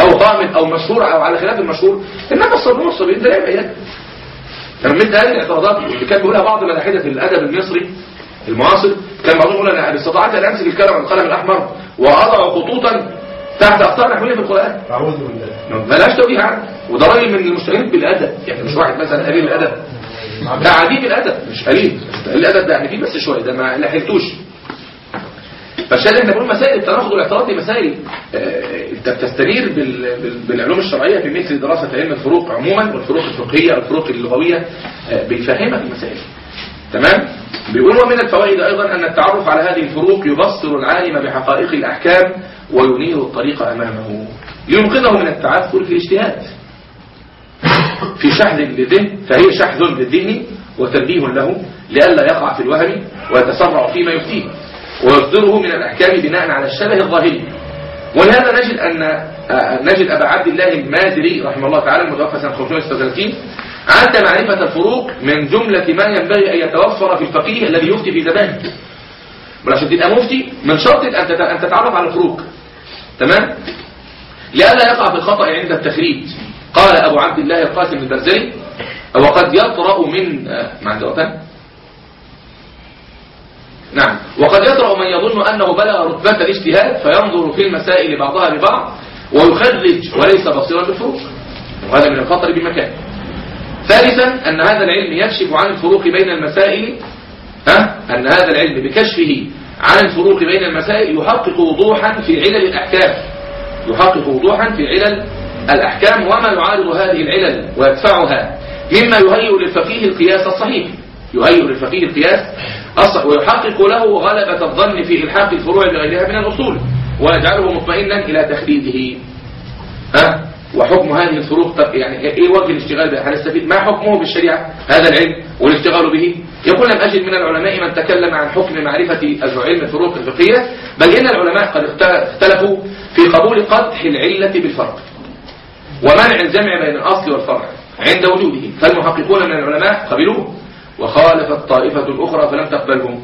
او غامض او مشهور او على خلاف المشهور انما الصابون والصابين ده لعب عيال لما مثل هذه الاعتراضات اللي كان بيقولها بعض ملاحده الادب المصري المعاصر كان بعضهم يقول انا استطعت ان امسك الكلام القلم الاحمر واضع خطوطا تحت اخطاء نحويه في القران أعوذ بالله بلاش توجيه عنه وده راجل من المشتغلين بالادب يعني مش واحد مثلا قليل الادب ده عديم الادب مش قليل الادب ده يعني فيه بس شويه ده ما لحقتوش فالشاهد احنا بنقول مسائل التناقض والاعتراض دي مسائل آه، انت بتستنير بال- بال- بالعلوم الشرعيه في مثل دراسه علم الفروق عموما والفروق الفقهيه والفروق اللغويه آه، بيفهمك المسائل تمام بيقول ومن الفوائد ايضا ان التعرف على هذه الفروق يبصر العالم بحقائق الاحكام وينير الطريق امامه لينقذه من التعثر في الاجتهاد في شحذ للذهن فهي شحذ للذهن وتنبيه له لئلا يقع في الوهم ويتسرع فيما يفتيه ويصدره من الأحكام بناء على الشبه الظاهري ولهذا نجد أن آه، نجد أبا عبد الله المازري رحمه الله تعالى المتوفى سنة 536 عد معرفة الفروق من جملة ما ينبغي أن يتوفر في الفقيه الذي يفتي في زمانه عشان تبقى مفتي من شرط أن تت- أن تتعرف على الفروق تمام لئلا يقع في الخطأ عند التخريج قال أبو عبد الله القاسم البرزلي وقد يطرأ من آه، ما عنده وقتها نعم وقد يطرأ من يظن أنه بلغ رتبة الاجتهاد فينظر في المسائل بعضها ببعض ويخرج وليس بصيرا بالفروق وهذا من الخطر بمكان ثالثا أن هذا العلم يكشف عن الفروق بين المسائل ها؟ أن هذا العلم بكشفه عن الفروق بين المسائل يحقق وضوحا في علل الأحكام يحقق وضوحا في علل الأحكام وما يعارض هذه العلل ويدفعها مما يهيئ للفقيه القياس الصحيح يهيئ للفقيه القياس الصحيح ويحقق له غلبة الظن في إلحاق الفروع بغيرها من الأصول ويجعله مطمئنا إلى تخليده ها وحكم هذه الفروق طب يعني ايه وجه الاشتغال بها هنستفيد ما حكمه بالشريعه هذا العلم والاشتغال به يقول لم اجد من العلماء من تكلم عن حكم معرفه علم الفروق الفقهيه بل ان العلماء قد اختلفوا في قبول قدح العله بالفرق ومنع الجمع بين الاصل والفرع عند وجوده فالمحققون من العلماء قبلوه وخالفت طائفه الاخرى فلم تقبله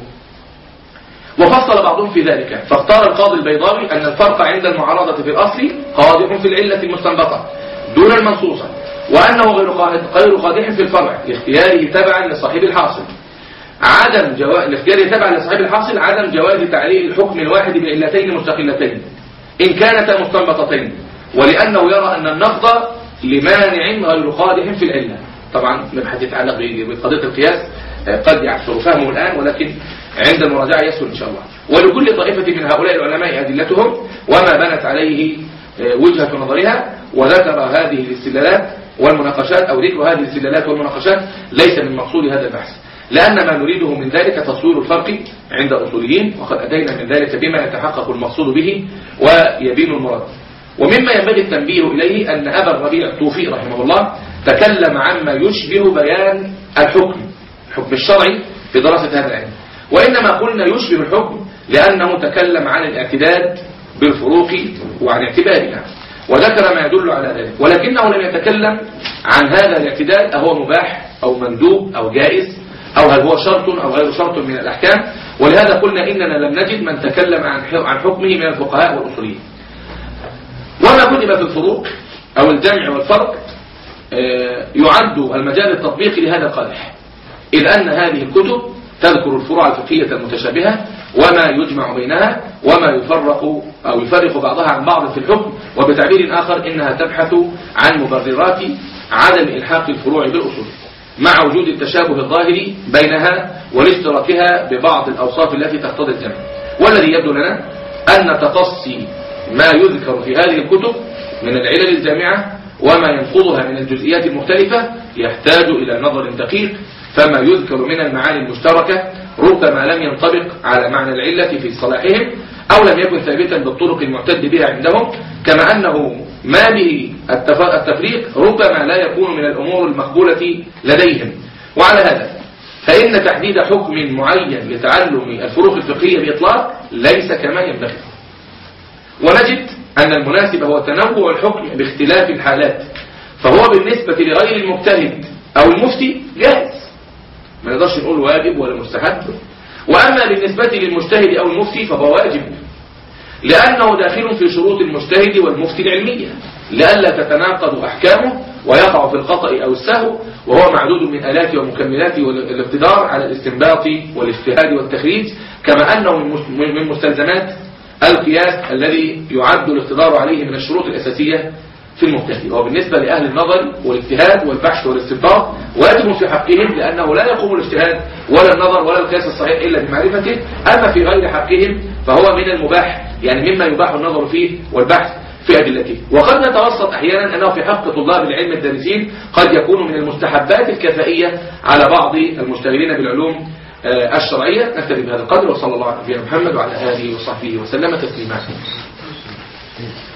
وفصل بعضهم في ذلك فاختار القاضي البيضاوي أن الفرق عند المعارضة في الأصل قادح في العلة المستنبطة دون المنصوصة وأنه غير قادح, غير قادح في الفرع لاختياره تبعا لصاحب الحاصل عدم جواز الاختيار تبعا لصاحب الحاصل عدم جواز تعليل الحكم الواحد بعلتين مستقلتين إن كانتا مستنبطتين ولأنه يرى أن النقض لمانع غير قادح في العلة طبعا مبحث يتعلق بقضية القياس آه، قد يعثر فهمه الآن ولكن عند المراجعة يسهل إن شاء الله ولكل طائفة من هؤلاء العلماء أدلتهم وما بنت عليه آه، وجهة نظرها وذكر هذه الاستدلالات والمناقشات أو ذكر هذه الاستدلالات والمناقشات ليس من مقصود هذا البحث لأن ما نريده من ذلك تصوير الفرق عند الأصوليين وقد أتينا من ذلك بما يتحقق المقصود به ويبين المراد ومما ينبغي التنبيه إليه أن أبا الربيع الطوفي رحمه الله تكلم عما يشبه بيان الحكم الحكم الشرعي في دراسة هذا العلم وإنما قلنا يشبه الحكم لأنه تكلم عن الاعتداد بالفروق وعن اعتبارها وذكر ما يدل على ذلك ولكنه لم يتكلم عن هذا الاعتداد أهو مباح أو مندوب أو جائز أو هل هو شرط أو غير شرط من الأحكام ولهذا قلنا إننا لم نجد من تكلم عن عن حكمه من الفقهاء والأصوليين وما كتب في الفروق أو الجمع والفرق آه، يعد المجال التطبيقي لهذا القادح إذ أن هذه الكتب تذكر الفروع الفقهية المتشابهة وما يجمع بينها وما يفرق أو يفرق بعضها عن بعض في الحكم وبتعبير آخر إنها تبحث عن مبررات عدم إلحاق الفروع بالأصول مع وجود التشابه الظاهري بينها والاشتراكها ببعض الأوصاف التي تقتضي الجمع والذي يبدو لنا أن تقصي ما يذكر في هذه الكتب من العلل الجامعة وما ينقضها من الجزئيات المختلفة يحتاج إلى نظر دقيق فما يذكر من المعاني المشتركة ربما لم ينطبق على معنى العلة في صلاحهم أو لم يكن ثابتا بالطرق المعتد بها عندهم كما أنه ما به التف- التفريق ربما لا يكون من الأمور المقبولة لديهم وعلى هذا فإن تحديد حكم معين لتعلم الفروق الفقهية بإطلاق ليس كما ينبغي ونجد أن المناسب هو تنوع الحكم باختلاف الحالات فهو بالنسبة لغير المجتهد أو المفتي جائز ما نقدرش نقول واجب ولا مستحب وأما بالنسبة للمجتهد أو المفتي فهو واجب لأنه داخل في شروط المجتهد والمفتي العلمية لئلا تتناقض أحكامه ويقع في الخطأ أو السهو وهو معدود من آلات ومكملات الاقتدار على الاستنباط والاجتهاد والتخريج كما أنه من مس- من مستلزمات القياس الذي يعد الاقتدار عليه من الشروط الأساسية في المجتهد وهو بالنسبة لأهل النظر والاجتهاد والبحث والاستنباط واجب في حقهم لأنه لا يقوم الاجتهاد ولا النظر ولا القياس الصحيح إلا بمعرفته أما في غير حقهم فهو من المباح يعني مما يباح النظر فيه والبحث في أدلته وقد نتوسط أحيانا أنه في حق طلاب العلم الدارسين قد يكون من المستحبات الكفائية على بعض المشتغلين بالعلوم آه، الشرعية نكتفي بهذا القدر وصلى الله على نبينا محمد وعلى آله وصحبه وسلم تسليما